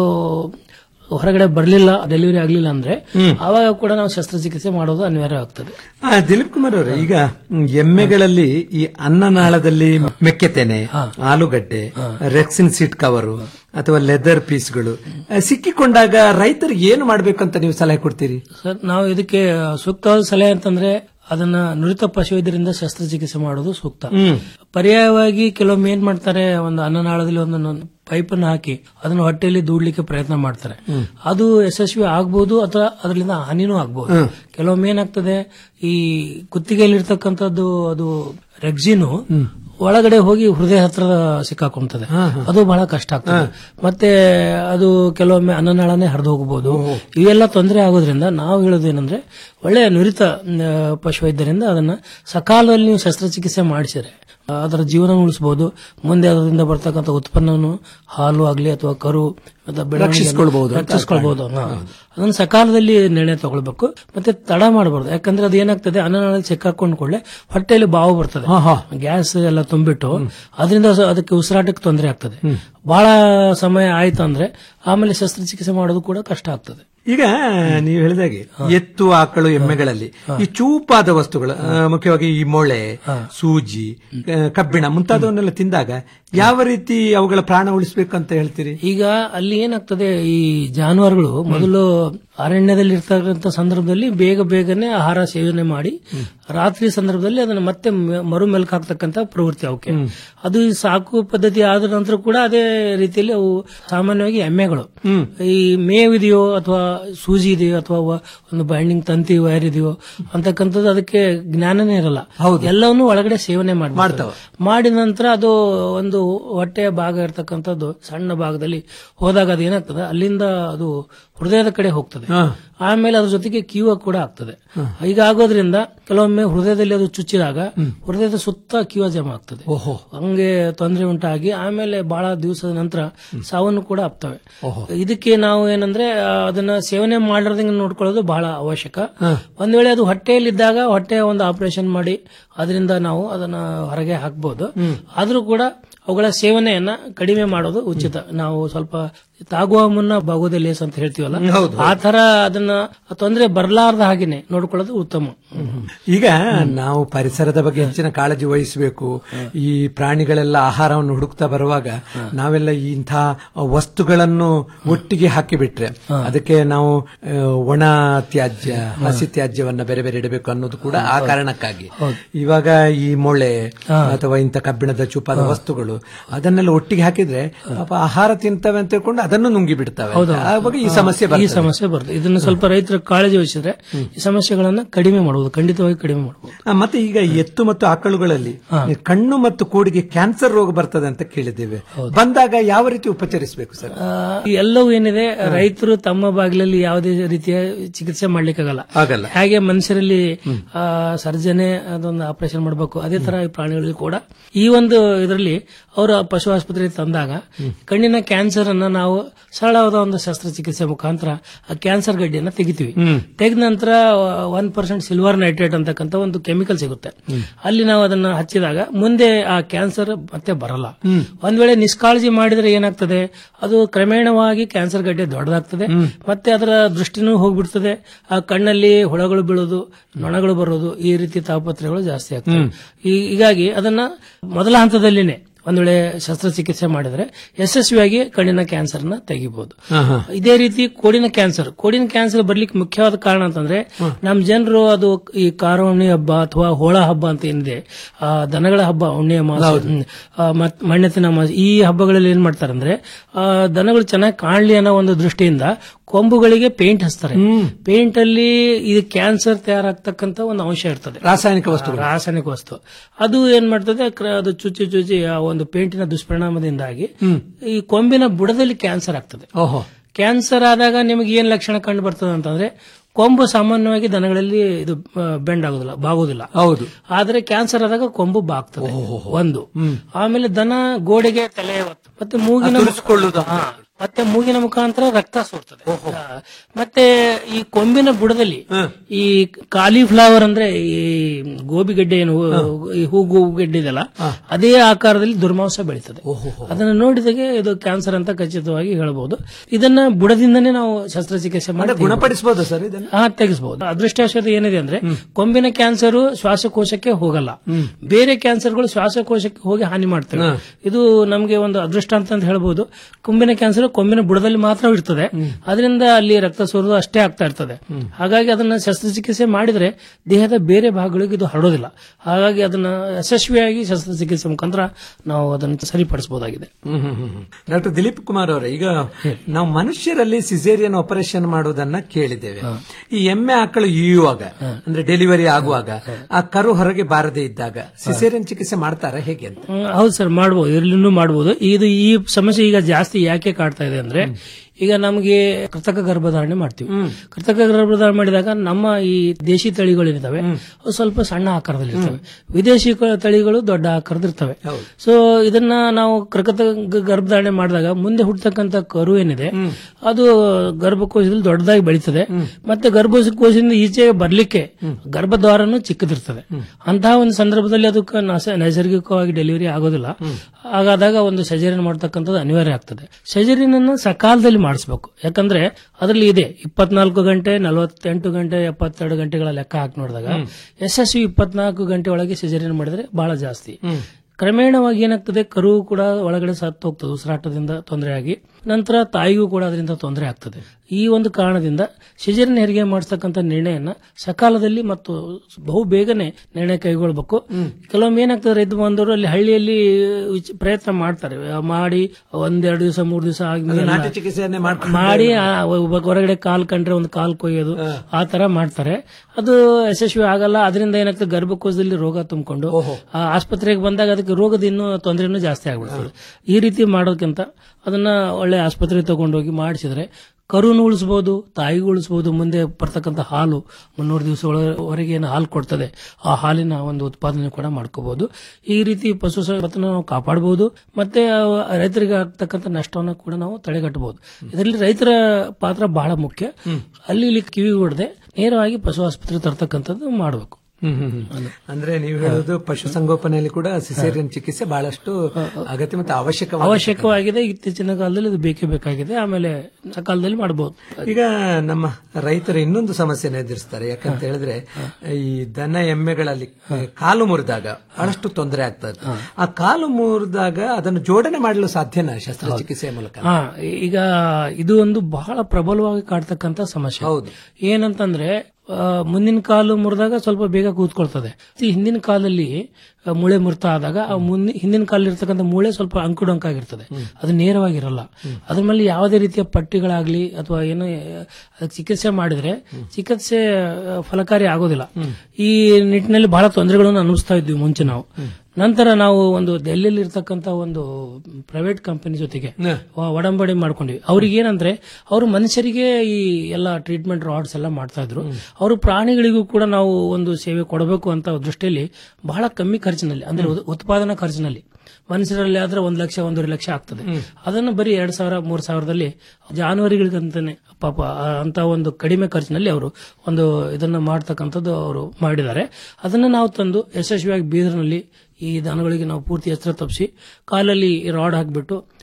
ಹೊರಗಡೆ ಬರಲಿಲ್ಲ ಡೆಲಿವರಿ ಆಗಲಿಲ್ಲ ಅಂದ್ರೆ ಹ್ಮ್. ಆವಾಗ ಕೂಡ ನಾವು ಶಸ್ತ್ರಚಿಕಿತ್ಸೆ ಮಾಡೋದು ಅನಿವಾರ್ಯ ಆಗ್ತದೆ ಆ, ದಿಲೀಪ್ ಕುಮಾರ್ ಅವರೇ ಈಗ ಮ್, ಎಮ್ಮೆಗಳಲ್ಲಿ ಈ ಅನ್ನನಾಳದಲ್ಲಿ ಮೆಕ್ಕೆತೆನೆ ಆಲೂಗಡ್ಡೆ ರೆಕ್ಸಿನ್ ಸೀಟ್ ಕವರು ಅಥವಾ ಲೆದರ್ ಪೀಸ್ಗಳು ಆ, ಸಿಕ್ಕಿಕೊಂಡಾಗ ರೈತರಿಗೆ ಏನು ಮಾಡಬೇಕು ಅಂತ ನೀವು ಸಲಹೆ ಕೊಡ್ತೀರಿ ಸರ್ ನಾವು ಇದಕ್ಕೆ ಸೂಕ್ತವಾದ ಸಲಹೆ ಅಂತಂದ್ರೆ ಅದನ್ನ ನುರಿತ ಪಶುವೈದ್ಯರಿಂದ ಶಸ್ತ್ರಚಿಕಿತ್ಸೆ ಮಾಡೋದು ಸೂಕ್ತ ಹ್ಮ್. ಪರ್ಯಾಯವಾಗಿ ಕೆಲವೊಮ್ಮೆ ಏನ್ ಮಾಡ್ತಾರೆ ಒಂದು ಅನ್ನನಾಳದಲ್ಲಿ ಒಂದು ಪೈಪ್ ಅನ್ನು ಹಾಕಿ ಅದನ್ನ ಹೊಟ್ಟೆಯಲ್ಲಿ ದೂಡ್ಲಿಕ್ಕೆ ಪ್ರಯತ್ನ ಮಾಡ್ತಾರೆ ಹ್ಮ್. ಅದು ಯಶಸ್ವಿ ಆಗ್ಬೋದು ಅಥವಾ ಅದರಿಂದ ಹಾನಿನೂ ಆಗ್ಬೋದು ಹ್ಮ್. ಕೆಲವೊಮ್ಮೆ ಏನಾಗ್ತದೆ ಈ ಕುತ್ತಿಗೆಯಲ್ಲಿರ್ತಕ್ಕಂಥದ್ದು ಅದು ರೆಗ್ಜಿನು ಒಳಗಡೆ ಹೋಗಿ ಹೃದಯ ಹತ್ರ ಸಿಕ್ಕಾಕೊಂತದೆ ಅದು ಬಹಳ ಕಷ್ಟ ಆಗ್ತದೆ ಮತ್ತೆ ಅದು ಕೆಲವೊಮ್ಮೆ ಅನ್ನನಾಳನೆ ಹರಿದು ಹೋಗಬಹುದು ಇವೆಲ್ಲ ತೊಂದರೆ ಆಗೋದ್ರಿಂದ ನಾವು ಹೇಳೋದೇನಂದ್ರೆ ಒಳ್ಳೆಯ ನುರಿತ ಆ, ಪಶುವೈದ್ಯರಿಂದ ಅದನ್ನ ಸಕಾಲದಲ್ಲಿ ನೀವು ಶಸ್ತ್ರಚಿಕಿತ್ಸೆ ಮಾಡಿಸಿದ್ರೆ ಆ, ಅದರ ಜೀವನ ಉಳಿಸಬಹುದು ಮುಂದೆ ಅದರಿಂದ ಬರ್ತಕ್ಕಂಥ ಉತ್ಪನ್ನವನ್ನು ಹಾಲು ಆಗ್ಲಿ ಅಥವಾ ಕರು ಅಥವಾ ಬೆಳವಣಿಗೆಯನ್ನು ರಕ್ಷಿಸ್ಕೊಳ್ಬಹುದು ಅಂತ ರಕ್ಷಿಸ್ಕೊಳ್ಬಹುದು ಹಾ. ಅದನ್ನ ಸಕಾಲದಲ್ಲಿ ನಿರ್ಣಯ ತಗೊಳ್ಬೇಕು ಮತ್ತೆ ತಡ ಮಾಡಬಾರ್ದು ಯಾಕಂದ್ರೆ ಅದು ಏನಾಗ್ತದೆ ಅನ್ನನಾಳಲ್ಲಿ ಸಿಕ್ಕಾಕೊಂಡ್ ಕೂಡಲೇ ಹೊಟ್ಟೆಯಲ್ಲಿ ಬಾವು ಬರ್ತದೆ ಗ್ಯಾಸ್ ಎಲ್ಲ ತುಂಬಿಟ್ಟು ಅದರಿಂದ ಸ- ಅದಕ್ಕೆ ಉಸಿರಾಟಕ್ಕೆ ತೊಂದರೆ ಆಗ್ತದೆ ಬಹಳ ಸಮಯ ಆಯ್ತು ಅಂದ್ರೆ ಆಮೇಲೆ ಶಸ್ತ್ರಚಿಕಿತ್ಸೆ ಮಾಡೋದು ಕೂಡ ಕಷ್ಟ ಆಗ್ತದೆ ಈಗ ನೀವು ಹೇಳಿದಾಗೆ ಎತ್ತು ಆಕಳು ಎಮ್ಮೆಗಳಲ್ಲಿ ಈ ಚೂಪಾದ ವಸ್ತುಗಳು ಆ, ಮುಖ್ಯವಾಗಿ ಈ ಮೊಳೆ ಸೂಜಿ ಆ, ಕಬ್ಬಿಣ ಮುಂತಾದವನ್ನೆಲ್ಲ ತಿಂದಾಗ ಯಾವ ರೀತಿ ಅವುಗಳ ಪ್ರಾಣ ಉಳಿಸಬೇಕು ಅಂತ ಹೇಳ್ತೀರಿ ಈಗ ಅಲ್ಲಿ ಏನಾಗ್ತದೆ ಈ ಜಾನುವಾರುಗಳು ಮೊದಲು ಅರಣ್ಯದಲ್ಲಿ ಇರ್ತಕ್ಕಂಥ ಸಂದರ್ಭದಲ್ಲಿ ಬೇಗ ಬೇಗನೆ ಆಹಾರ ಸೇವನೆ ಮಾಡಿ ರಾತ್ರಿ ಸಂದರ್ಭದಲ್ಲಿ ಅದನ್ನ ಮತ್ತೆ ಮ- ಮರು ಮೆಲ್ಕ್ ಹಾಕ್ತಕ್ಕಂಥ ಪ್ರವೃತ್ತಿ ಅವಕ್ಕೆ ಅದು ಈ ಸಾಕು ಪದ್ಧತಿ ಆದ ನಂತರ ಕೂಡ ಅದೇ ರೀತಿಯಲ್ಲಿ ಅವು ಸಾಮಾನ್ಯವಾಗಿ ಎಮ್ಮೆಗಳು ಈ ಮೇವಿದೆಯೋ ಅಥವಾ ಸೂಜಿ ಇದೆಯೋ ಅಥವಾ ವ- ಒಂದು ಬೈಂಡಿಂಗ್ ತಂತಿ ವೈರ್ ಇದೆಯೋ ಅಂತಕ್ಕಂಥದ್ದು ಅದಕ್ಕೆ ಜ್ಞಾನನೇ ಇರಲ್ಲ ಎಲ್ಲವನ್ನೂ ಒಳಗಡೆ ಸೇವನೆ ಮಾಡ್ತಾವೆ ಮಾಡಿದ ನಂತರ ಅದು ಒಂದು ಹೊಟ್ಟೆಯ ಭಾಗ ಇರತಕ್ಕಂಥದ್ದು ಸಣ್ಣ ಭಾಗದಲ್ಲಿ ಹೋದಾಗ ಅದು ಏನಾಗ್ತದೆ ಅಲ್ಲಿಂದ ಅದು ಹೃದಯದ ಕಡೆ ಹೋಗ್ತದೆ ಆಮೇಲೆ ಅದ್ರ ಜೊತೆಗೆ ಕೀವ ಕೂಡ ಆಗ್ತದೆ ಈಗ ಆಗೋದ್ರಿಂದ ಕೆಲವೊಮ್ಮೆ ಹೃದಯದಲ್ಲಿ ಅದು ಚುಚ್ಚಿದಾಗ ಹೃದಯದ ಸುತ್ತ ಕೀವ ಜಮಾ ಆಗ್ತದೆ ಹಂಗೆ ತೊಂದರೆ ಉಂಟಾಗಿ ಆಮೇಲೆ ಬಹಳ ದಿವಸದ ನಂತರ ಸಾವನ್ನು ಕೂಡ ಆಗ್ತವೆ ಇದಕ್ಕೆ ನಾವು ಏನಂದ್ರೆ ಆ, ಅದನ್ನ ಸೇವನೆ ಮಾಡಿರೋದಂಗೆ ನೋಡ್ಕೊಳ್ಳೋದು ಬಹಳ ಅವಶ್ಯಕ ಒಂದ್ ವೇಳೆ ಅದು ಹೊಟ್ಟೆಯಲ್ಲಿದ್ದಾಗ ಹೊಟ್ಟೆಯ ಒಂದು ಆಪರೇಷನ್ ಮಾಡಿ ಅದರಿಂದ ನಾವು ಅದನ್ನ ಹೊರಗೆ ಹಾಕ್ಬೋದು ಆದ್ರೂ ಕೂಡ ಅವುಗಳ ಸೇವನೆಯನ್ನ ಕಡಿಮೆ ಮಾಡೋದು ಉಚಿತ ನಾವು ಸ್ವಲ್ಪ ತಾಗುವ ಮುನ್ನ ಬಾಗೋದೆ ಲೇಸ್ ಅಂತ ಹೇಳ್ತೀವಲ್ಲ ಹೌದು. ಆ ತರ ಅದನ್ನ ತೊಂದರೆ ಬರಲಾರ್ದ ಹಾಗೇನೆ ನೋಡ್ಕೊಳ್ಳೋದು ಉತ್ತಮ ಈಗ ನಾವು ಪರಿಸರದ ಬಗ್ಗೆ ಹೆಚ್ಚಿನ ಕಾಳಜಿ ವಹಿಸಬೇಕು ಈ ಪ್ರಾಣಿಗಳೆಲ್ಲ ಆಹಾರವನ್ನು ಹುಡುಕ್ತಾ ಬರುವಾಗ ನಾವೆಲ್ಲ ಈ ಇಂಥ ವಸ್ತುಗಳನ್ನು ಒಟ್ಟಿಗೆ ಹಾಕಿಬಿಟ್ರೆ ಅದಕ್ಕೆ ನಾವು ಆ, ಒಣ ತ್ಯಾಜ್ಯ ಹಸಿ ತ್ಯಾಜ್ಯವನ್ನ ಬೇರೆ ಬೇರೆ ಇಡಬೇಕು ಅನ್ನೋದು ಕೂಡ ಆ ಕಾರಣಕ್ಕಾಗಿ ಇವಾಗ ಈ ಮೊಳೆ ಅಥವಾ ಇಂಥ ಕಬ್ಬಿಣದ ಚೂಪಾದ ವಸ್ತುಗಳು ಅದನ್ನೆಲ್ಲ ಒಟ್ಟಿಗೆ ಹಾಕಿದ್ರೆ ಪಾಪ ಆಹಾರ ತಿಂತವೆ ಅಂತ ತಿಳ್ಕೊಂಡು ಅದನ್ನು ನುಂಗಿ ಬಿಡ್ತವೆ ಹೌದು. ಆವಾಗ ಈ ಸಮಸ್ಯೆ ಈ ಬರ್ತದೆ. ಸಮಸ್ಯೆ ಬರ್ತದೆ ಇದನ್ನ ಸ್ವಲ್ಪ ರೈತರ ಕಾಳಜಿ ವಹಿಸಿದ್ರೆ ಈ ಸಮಸ್ಯೆಗಳನ್ನ ಕಡಿಮೆ ಮಾಡಬಹುದು ಖಂಡಿತವಾಗಿ ಕಡಿಮೆ ಮಾಡಬಹುದು ಆ, ಮತ್ತೆ ಈಗ ಎತ್ತು ಮತ್ತು ಆಕಳುಗಳಲ್ಲಿ ಈ ಕಣ್ಣು ಮತ್ತು ಕೂಡಿಗೆ ಕ್ಯಾನ್ಸರ್ ರೋಗ ಬರ್ತದೆ ಅಂತ ಕೇಳಿದ್ದೇವೆ ಬಂದಾಗ ಯಾವ ರೀತಿ ಉಪಚರಿಸಬೇಕು ಸರ್ ಆ, ಈ ಎಲ್ಲವೂ ಏನಿದೆ ರೈತರು ತಮ್ಮ ಬಾಗಿಲಲ್ಲಿ ಯಾವುದೇ ರೀತಿಯ ಚಿಕಿತ್ಸೆ ಮಾಡ್ಲಿಕ್ಕಾಗಲ್ಲ ಆಗಲ್ಲ ಹಾಗೆ ಮನುಷ್ಯರಲ್ಲಿ ಆ, ಸರ್ಜನೆ ಅದೊಂದು ಆಪರೇಷನ್ ಮಾಡಬೇಕು ಅದೇ ತರ ಈ ಪ್ರಾಣಿಗಳಲ್ಲಿ ಕೂಡ ಈ ಒಂದು ಇದರಲ್ಲಿ ಅವರು ಪಶು ಆಸ್ಪತ್ರೆಗೆ ತಂದಾಗ ಕಣ್ಣಿನ ಕ್ಯಾನ್ಸರ್ ಅನ್ನ ನಾವು ಸರಳವಾದ ಒಂದು ಶಸ್ತ್ರಚಿಕಿತ್ಸೆ ಮುಖಾಂತರ ಆ ಕ್ಯಾನ್ಸರ್ ಗಡ್ಡೆಯನ್ನ ತೆಗಿತೀವಿ ತೆಗೆದ ನಂತರ ಒನ್ ಪರ್ಸೆಂಟ್ ಸಿಲ್ವರ್ ನೈಟ್ರೇಟ್ ಅಂತಕ್ಕಂಥ ಒಂದು ಕೆಮಿಕಲ್ ಸಿಗುತ್ತೆ ಅಲ್ಲಿ ನಾವು ಅದನ್ನ ಹಚ್ಚಿದಾಗ ಮುಂದೆ ಆ ಕ್ಯಾನ್ಸರ್ ಮತ್ತೆ ಬರಲ್ಲ ಒಂದ್ ವೇಳೆ ನಿಷ್ಕಾಳಜಿ ಮಾಡಿದ್ರೆ ಏನಾಗ್ತದೆ ಅದು ಕ್ರಮೇಣವಾಗಿ ಕ್ಯಾನ್ಸರ್ ಗಡ್ಡೆ ದೊಡ್ಡದಾಗ್ತದೆ ಮತ್ತೆ ಅದರ ದೃಷ್ಟಿನೂ ಹೋಗ್ಬಿಡ್ತದೆ ಆ ಕಣ್ಣಲ್ಲಿ ಹುಳಗಳು ಬೀಳೋದು ನೊಣಗಳು ಬರೋದು ಈ ರೀತಿ ತಾಪತ್ರೆಗಳು ಜಾಸ್ತಿ ಆಗ್ತವೆ ಈ- ಹೀಗಾಗಿ ಅದನ್ನ ಮೊದಲ ಹಂತದಲ್ಲಿನೇ ಒಂದ್ ವೇಳೆ ಶಸ್ತ್ರಚಿಕಿತ್ಸೆ ಮಾಡಿದ್ರೆ ಯಶಸ್ವಿಯಾಗಿ ಕಣ್ಣಿನ ಕ್ಯಾನ್ಸರ್ ನ ತೆಗಿಬಹುದು ಆಹಾ. ಇದೇ ರೀತಿ ಕೋಡಿನ ಕ್ಯಾನ್ಸರ್ ಕೋಡಿನ ಕ್ಯಾನ್ಸರ್ ಬರ್ಲಿಕ್ಕೆ ಮುಖ್ಯವಾದ ಕಾರಣ ಅಂತಂದ್ರೆ ನಮ್ ಜನರು ಅದು ಈ ಕಾರುಣ್ಣಿ ಹಬ್ಬ ಅಥವಾ ಹೋಳ ಹಬ್ಬ ಅಂತ ಏನಿದೆ ಆ ದನಗಳ ಹಬ್ಬ ಉಣ್ಣೆ ಅಮಾವಾಸ್ಯೆ ಹೌದು. ಹ್ಮ್, ಆ, ಮತ್ ಮಣ್ಣೆತ್ತಿನ ಅಮಾವಾಸ್ಯೆ ಈ ಹಬ್ಬಗಳಲ್ಲಿ ಏನ್ ಮಾಡ್ತಾರೆ ಅಂದ್ರೆ ಆ, ದನಗಳು ಚೆನ್ನಾಗಿ ಕಾಣ್ಲಿ ಅನ್ನೋ ಒಂದು ದೃಷ್ಟಿಯಿಂದ ಕೊಂಬುಗಳಿಗೆ ಪೇಂಟ್ ಹಚ್ತಾರೆ ಪೇಂಟ್ ಅಲ್ಲಿ ಇದು ಕ್ಯಾನ್ಸರ್ ತಯಾರಾಗ್ತಕ್ಕಂತ ಒಂದು ಅಂಶ ಇರ್ತದೆ ರಾಸಾಯನಿಕ ವಸ್ತು ರಾಸಾಯನಿಕ ವಸ್ತು ಅದು ಏನ್ ಮಾಡ್ತದೆ ಕ್ರ- ಅದು ಚುಚ್ಚಿ ಚುಚ್ಚಿ ಆ ಒಂದು ಪೇಂಟಿನ ದುಷ್ಪರಿಣಾಮದಿಂದಾಗಿ ಈ ಕೊಂಬಿನ ಬುಡದಲ್ಲಿ ಕ್ಯಾನ್ಸರ್ ಆಗ್ತದೆ ಓಹೋ ಕ್ಯಾನ್ಸರ್ ಆದಾಗ ನಿಮಗೆ ಏನ್ ಲಕ್ಷಣ ಕಂಡು ಬರ್ತದೆ ಅಂತಂದ್ರೆ ಕೊಂಬು ಸಾಮಾನ್ಯವಾಗಿ ದನಗಳಲ್ಲಿ ಇದು ಬೆಂಡ್ ಆಗೋದಿಲ್ಲ ಬಾಗೋದಿಲ್ಲ ಹೌದು ಆದ್ರೆ ಕ್ಯಾನ್ಸರ್ ಆದಾಗ ಕೊಂಬು ಬಾಗ್ತದೆ ಒಂದು ಆಮೇಲೆ ದನ ಗೋಡೆಗೆ ತಲೆ ಒತ್ತು. ಮತ್ತೆ ಮೂಗಿನ ತುರಿಸಿಕೊಳ್ಳುವುದು. ಹಾ. ಮತ್ತೆ ಮೂಗಿನ ಮುಖಾಂತರ ರಕ್ತ ಸೋರ್ತದೆ ಆ, ಮತ್ತೆ ಈ ಕೊಂಬಿನ ಬುಡದಲ್ಲಿ ಈ ಕಾಲಿಫ್ಲವರ್ ಅಂದ್ರೆ ಈ ಗೋಬಿಗೆಡ್ಡೆ ಏನು ಹೂ- ಈ ಹೂಗುಗೆಡ್ಡೆ ಇದೆಲ್ಲ ಅದೇ ಆಕಾರದಲ್ಲಿ ದುರ್ಮಾಂಸ ಬೆಳೀತದೆ ಅದನ್ನ ನೋಡಿದಾಗೆ ಇದು ಕ್ಯಾನ್ಸರ್ ಅಂತ ಖಚಿತವಾಗಿ ಹೇಳಬಹುದು ಇದನ್ನ ಬುಡದಿಂದನೇ ನಾವು ಶಸ್ತ್ರಚಿಕಿತ್ಸೆ ಮಾಡಿ ಅಂದ್ರೆ ಗುಣಪಡಿಸಬಹುದು ಸರ್ ಇದನ್ನ ಹಾ ತೆಗಿಸಬಹುದು ಅದೃಷ್ಟವಶಾತ್ ಏನಿದೆ ಅಂದ್ರೆ ಕೊಂಬಿನ ಕ್ಯಾನ್ಸರ್ ಶ್ವಾಸಕೋಶಕ್ಕೆ ಹೋಗಲ್ಲ ಬೇರೆ ಕ್ಯಾನ್ಸರ್ಗಳು ಶ್ವಾಸಕೋಶಕ್ಕೆ ಹೋಗಿ ಹಾನಿ ಮಾಡ್ತವೆ ಹಾ. ಇದು ನಮಗೆ ಒಂದು ಅದೃಷ್ಟ ಅಂತ ಹೇಳ್ಬೋದು ಕೊಂಬಿನ ಕ್ಯಾನ್ಸರ್ ಕೊಂಬಿನ ಬುಡದಲ್ಲಿ ಮಾತ್ರ ಇರ್ತದೆ ಅದರಿಂದ ಅಲ್ಲಿ ರಕ್ತ ಸೋರುವುದು ಅಷ್ಟೇ ಆಗ್ತಾ ಇರ್ತದೆ ಹಾಗಾಗಿ ಅದನ್ನ ಶಸ್ತ್ರಚಿಕಿತ್ಸೆ ಮಾಡಿದ್ರೆ ದೇಹದ ಬೇರೆ ಭಾಗಗಳಿಗೆ ಇದು ಹರಡೋದಿಲ್ಲ ಹಾಗಾಗಿ ಅದನ್ನ ಯಶಸ್ವಿಯಾಗಿ ಶಸ್ತ್ರಚಿಕಿತ್ಸೆ ಮುಖಾಂತರ ನಾವು ಅದನ್ನು ಸರಿಪಡಿಸಬಹುದಾಗಿದೆ ಡಾಕ್ಟರ್ ದಿಲೀಪ್ ಕುಮಾರ್ ಅವರೇ ಈಗ ನಾವು ಮನುಷ್ಯರಲ್ಲಿ ಸಿಸೇರಿಯನ್ ಆಪರೇಷನ್ ಮಾಡುವುದನ್ನ ಕೇಳಿದ್ದೇವೆ ಈ ಎಮ್ಮೆ ಆಕಳು ಈಯುವಾಗ ಅಂದ್ರೆ ಡೆಲಿವರಿ ಆಗುವಾಗ ಆ ಕರು ಹೊರಗೆ ಬಾರದೇ ಇದ್ದಾಗ ಸಿಸೇರಿಯನ್ ಚಿಕಿತ್ಸೆ ಮಾಡ್ತಾರಾ ಹೇಗೆ ಅಂತ ಹ್ಮ್, ಹೌದು ಸರ್ ಮಾಡ್ಬೋದು ಇರ್ಲಿನೂ ಮಾಡ್ಬೋದು ಇದು ಈ ಸಮಸ್ಯೆ ಈಗ ಜಾಸ್ತಿ ಯಾಕೆ ಕಾಡ್ತಾ ಇದೆ ಅಂದ್ರೆ ಈಗ ನಮಗೆ ಕೃತಕ ಗರ್ಭಧಾರಣೆ ಮಾಡ್ತೀವಿ ಕೃತಕ ಗರ್ಭಧಾರಣೆ ಮಾಡಿದಾಗ ನಮ್ಮ ಈ ದೇಶಿ ತಳಿಗಳಿರ್ತವೆ ಅವು ಸ್ವಲ್ಪ ಸಣ್ಣ ಆಕಾರದಲ್ಲಿ ಇರ್ತವೆ ವಿದೇಶಿ ಕ- ತಳಿಗಳು ದೊಡ್ಡ ಆಕಾರದಿರ್ತವೆ ಸೊ ಇದನ್ನ ನಾವು ಕೃತಕ ಗ- ಗರ್ಭಧಾರಣೆ ಮಾಡಿದಾಗ ಮುಂದೆ ಹುಟ್ಟತಕ್ಕಂತ ಕರು ಏನಿದೆ ಅದು ಗರ್ಭಕೋಶದಲ್ಲಿ ದೊಡ್ಡದಾಗಿ ಬೆಳೀತದೆ ಮತ್ತೆ ಗರ್ಭಕೋಶದಿಂದ ಈಚೆ ಬರ್ಲಿಕ್ಕೆ ಗರ್ಭದ್ವಾರನು ಚಿಕ್ಕದಿರ್ತದೆ ಅಂತಹ ಒಂದು ಸಂದರ್ಭದಲ್ಲಿ ಅದಕ್ಕೆ ನಸ- ನೈಸರ್ಗಿಕವಾಗಿ ಡೆಲಿವರಿ ಆಗೋದಿಲ್ಲ ಹಾಗಾದಾಗ ಒಂದು ಸಜರಿನ್ ಮಾಡ್ತಕ್ಕಂಥದ್ದು ಅನಿವಾರ್ಯ ಆಗ್ತದೆ ಸಜರಿನ್ ಅನ್ನು ಸಕಾಲದಲ್ಲಿ ಮಾಡಿಸ್ಬೇಕು ಯಾಕಂದ್ರೆ ಅದರಲ್ಲಿ ಇದೆ ಇಪ್ಪತ್ನಾಲ್ಕು ಗಂಟೆ ನಲವತ್ತೆಂಟು ಗಂಟೆ ಎಪ್ಪತ್ತೆರಡು ಗಂಟೆಗಳ ಲೆಕ್ಕ ಹಾಕಿ ನೋಡಿದಾಗ ಯಶಸ್ವಿ ಇಪ್ಪತ್ನಾಲ್ಕು ಗಂಟೆ ಒಳಗೆ ಸಜರಿನ್ ಮಾಡಿದ್ರೆ ಬಹಳ ಜಾಸ್ತಿ ಕ್ರಮೇಣವಾಗಿ ಏನಾಗ್ತದೆ ಕರು ಕೂಡ ಒಳಗಡೆ ಸತ್ತು ಹೋಗ್ತದೆ ಉಸಿರಾಟದಿಂದ ತೊಂದರೆಯಾಗಿ ನಂತರ ತಾಯಿಗೂ ಕೂಡ ಅದರಿಂದ ತೊಂದರೆ ಆಗ್ತದೆ ಈ ಒಂದು ಕಾರಣದಿಂದ ಸಿಜರಿನ್ ಹೆರಿಗೆ ಮಾಡಿಸ್ತಕ್ಕಂಥ ನಿರ್ಣಯನ ಸಕಾಲದಲ್ಲಿ ಮತ್ತು ಬಹು ಬೇಗನೆ ನಿರ್ಣಯ ಕೈಗೊಳ್ಬೇಕು ಕೆಲವೊಮ್ಮೆ ಏನಾಗ್ತದೆ ರೈತ ಬಾಂಧವರು ಅಲ್ಲಿ ಹಳ್ಳಿಯಲ್ಲಿ ವಿಚ್- ಪ್ರಯತ್ನ ಮಾಡ್ತಾರೆ ಮಾಡಿ ಒಂದೆರಡು ದಿವಸ ಮೂರು ದಿವಸ ಅದು ಆದ್ಮೇಲೆ ನಾಟಿ ಚಿಕಿತ್ಸೆಯನ್ನೇ ಮಾಡ್ಕೊಂಡು ಮಾಡಿ ಆ ಒಬ್ಬ ಹೊರಗಡೆ ಕಾಲ್ ಕಂಡ್ರೆ ಒಂದು ಕಾಲ್ ಕೊಯ್ಯೋದು ಆ ತರ ಮಾಡ್ತಾರೆ ಅದು ಯಶಸ್ವಿ ಆಗಲ್ಲ ಅದರಿಂದ ಏನಾಗ್ತದೆ ಗರ್ಭಕೋಶದಲ್ಲಿ ರೋಗ ತುಂಬಿಕೊಂಡು ಆ ಆಸ್ಪತ್ರೆಗೆ ಬಂದಾಗ ಅದಕ್ಕೆ ರೋಗದ ಇನ್ನೂ ತೊಂದರೆನೂ ಜಾಸ್ತಿ ಆಗ್ಬಿಡ್ತದೆ ಈ ರೀತಿ ಮಾಡೋದಕ್ಕಿಂತ ಅದನ್ನ ಒಳ್ಳೆ ಆಸ್ಪತ್ರೆಗೆ ತಗೊಂಡೋಗಿ ಮಾಡಿಸಿದ್ರೆ ಕರುನು ಉಳಿಸಬಹುದು ತಾಯಿಗೂ ಉಳಿಸಬಹುದು ಮುಂದೆ ಬರ್ತಕ್ಕಂಥ ಹಾಲು ಮುನ್ನೂರು ದಿವಸಗಳವರೆಗೆ ಏನು ಹಾಲು ಕೊಡ್ತದೆ ಆ ಹಾಲಿನ ಒಂದು ಉತ್ಪಾದನೆ ಕೂಡ ಮಾಡ್ಕೋಬಹುದು ಈ ರೀತಿ ಪಶು ಸಂಪತ್ತನ್ನು ನಾವು ಕಾಪಾಡಬಹುದು ಮತ್ತೆ ಆ ರೈತರಿಗೆ ಆಗ್ತಕ್ಕಂಥ ನಷ್ಟವನ್ನು ಕೂಡ ನಾವು ತಡೆಗಟ್ಟಬಹುದು ಇದರಲ್ಲಿ ರೈತರ ಪಾತ್ರ ಬಹಳ ಮುಖ್ಯ ಅಲ್ಲಿ ಇಲ್ಲಿ ಕಿವಿ ಹೊಡೆದೆ ನೇರವಾಗಿ ಪಶು ಆಸ್ಪತ್ರೆ ತರ್ತಕ್ಕಂಥದ್ದು ಮಾಡಬೇಕು ಹ್ಮ್, ಹ್ಮ್, ಹ್ಮ್. ಅಂದ್ರೆ ನೀವು ಹೇಳೋದು ಪಶುಸಂಗೋಪನೆಯಲ್ಲಿ ಕೂಡ ಸಿಸೇರಿಯನ್ ಚಿಕಿತ್ಸೆ ಬಹಳಷ್ಟು ಅಗತ್ಯ ಮತ್ತು ಅವಶ್ಯಕ ಅವಶ್ಯಕವಾಗಿದೆ ಇತ್ತೀಚಿನ ಕಾಲದಲ್ಲಿ ಇದು ಬೇಕೇ ಬೇಕಾಗಿದೆ ಆಮೇಲೆ ಸಕಾಲದಲ್ಲಿ ಮಾಡಬಹುದು ಈಗ ನಮ್ಮ ರೈತರು ಇನ್ನೊಂದು ಸಮಸ್ಯೆನ ಎದುರಿಸ್ತಾರೆ ಯಾಕಂತ ಹೇಳಿದ್ರೆ ಈ ದನ ಎಮ್ಮೆಗಳಲ್ಲಿ ಕಾಲು ಮುರಿದಾಗ ಬಹಳಷ್ಟು ತೊಂದರೆ ಆಗ್ತದೆ ಆ ಕಾಲು ಮುರಿದಾಗ ಅದನ್ನು ಜೋಡಣೆ ಮಾಡಲು ಸಾಧ್ಯನಾ ಶಸ್ತ್ರಚಿಕಿತ್ಸೆಯ ಮೂಲಕ ಹಾ ಈಗ ಇದು ಒಂದು ಬಹಳ ಪ್ರಬಲವಾಗಿ ಕಾಡ್ತಕ್ಕಂತ ಸಮಸ್ಯೆ ಹೌದು ಏನಂತಂದ್ರೆ ಆ, ಮುಂದಿನ ಕಾಲು ಮುರಿದಾಗ ಸ್ವಲ್ಪ ಬೇಗ ಕೂತ್ಕೊಳ್ತದೆ ಈ ಹಿಂದಿನ ಕಾಲದಲ್ಲಿ ಆ, ಮೂಳೆ ಮುರಿತ ಆದಾಗ ಆ ಮುಂದಿನ ಹಿಂದಿನ ಕಾಲಲ್ಲಿ ಇರ್ತಕ್ಕಂಥ ಮೂಳೆ ಸ್ವಲ್ಪ ಅಂಕುಡೊಂಕಾಗಿರ್ತದೆ ಅದು ನೇರವಾಗಿರಲ್ಲ ಅದ್ರ ಮೇಲೆ ಯಾವುದೇ ರೀತಿಯ ಪಟ್ಟಿಗಳಾಗ್ಲಿ ಅಥವಾ ಏನು ಆ, ಅದಕ್ಕೆ ಚಿಕಿತ್ಸೆ ಮಾಡಿದ್ರೆ ಚಿಕಿತ್ಸೆ ಆ, ಫಲಕಾರಿ ಆಗೋದಿಲ್ಲ ಈ ನಿಟ್ಟಿನಲ್ಲಿ ಬಹಳ ತೊಂದರೆಗಳನ್ನು ಅನುಭವಿಸ್ತಾ ಇದ್ವಿ ಮುಂಚೆ ನಾವು ನಂತರ ನಾವು ಒಂದು ದೆಹಲಿಯಲ್ಲಿ ಇರ್ತಕ್ಕಂಥ ಒಂದು ಪ್ರೈವೇಟ್ ಕಂಪನಿ ಜೊತೆಗೆ ವ- ಒಡಂಬಡಿ ಮಾಡ್ಕೊಂಡ್ವಿ ಅವ್ರಿಗೆ ಏನಂದ್ರೆ ಅವರು ಮನುಷ್ಯರಿಗೆ ಈ ಎಲ್ಲ ಟ್ರೀಟ್ಮೆಂಟ್ ರಾಡ್ಸ್ ಎಲ್ಲ ಮಾಡ್ತಾ ಇದ್ರು ಅವರು ಪ್ರಾಣಿಗಳಿಗೂ ಕೂಡ ನಾವು ಒಂದು ಸೇವೆ ಕೊಡಬೇಕು ಅಂತ ದೃಷ್ಟಿಯಲ್ಲಿ ಬಹಳ ಕಮ್ಮಿ ಖರ್ಚಿನಲ್ಲಿ ಅಂದ್ರೆ ಉತ್- ಉತ್ಪಾದನಾ ಖರ್ಚಿನಲ್ಲಿ ಮನುಷ್ಯರಲ್ಲಿ ಆದ್ರೆ ಒಂದ್ ಲಕ್ಷ ಒಂದೂವರೆ ಲಕ್ಷ ಆಗ್ತದೆ ಅದನ್ನು ಬರೀ ಎರಡ್ ಸಾವಿರ ಮೂರ್ ಸಾವಿರದಲ್ಲಿ ಜಾನುವಾರುಗಳಿಗಂತಾನೆ ಪಾಪ ಆ, ಅಂತ ಒಂದು ಕಡಿಮೆ ಖರ್ಚಿನಲ್ಲಿ ಅವರು ಒಂದು ಇದನ್ನ ಮಾಡ್ತಕ್ಕಂಥದ್ದು ಅವರು ಮಾಡಿದ್ದಾರೆ ಅದನ್ನ ನಾವು ತಂದು ಯಶಸ್ವಿಯಾಗಿ ಬೀದರ್ನಲ್ಲಿ ಈ ದನಗಳಿಗೆ ನಾವು ಪೂರ್ತಿ ಎಚ್ಚರ ತಪ್ಪಿಸಿ ಕಾಲಲ್ಲಿ ರಾಡ್ ಹಾಕಿಬಿಟ್ಟು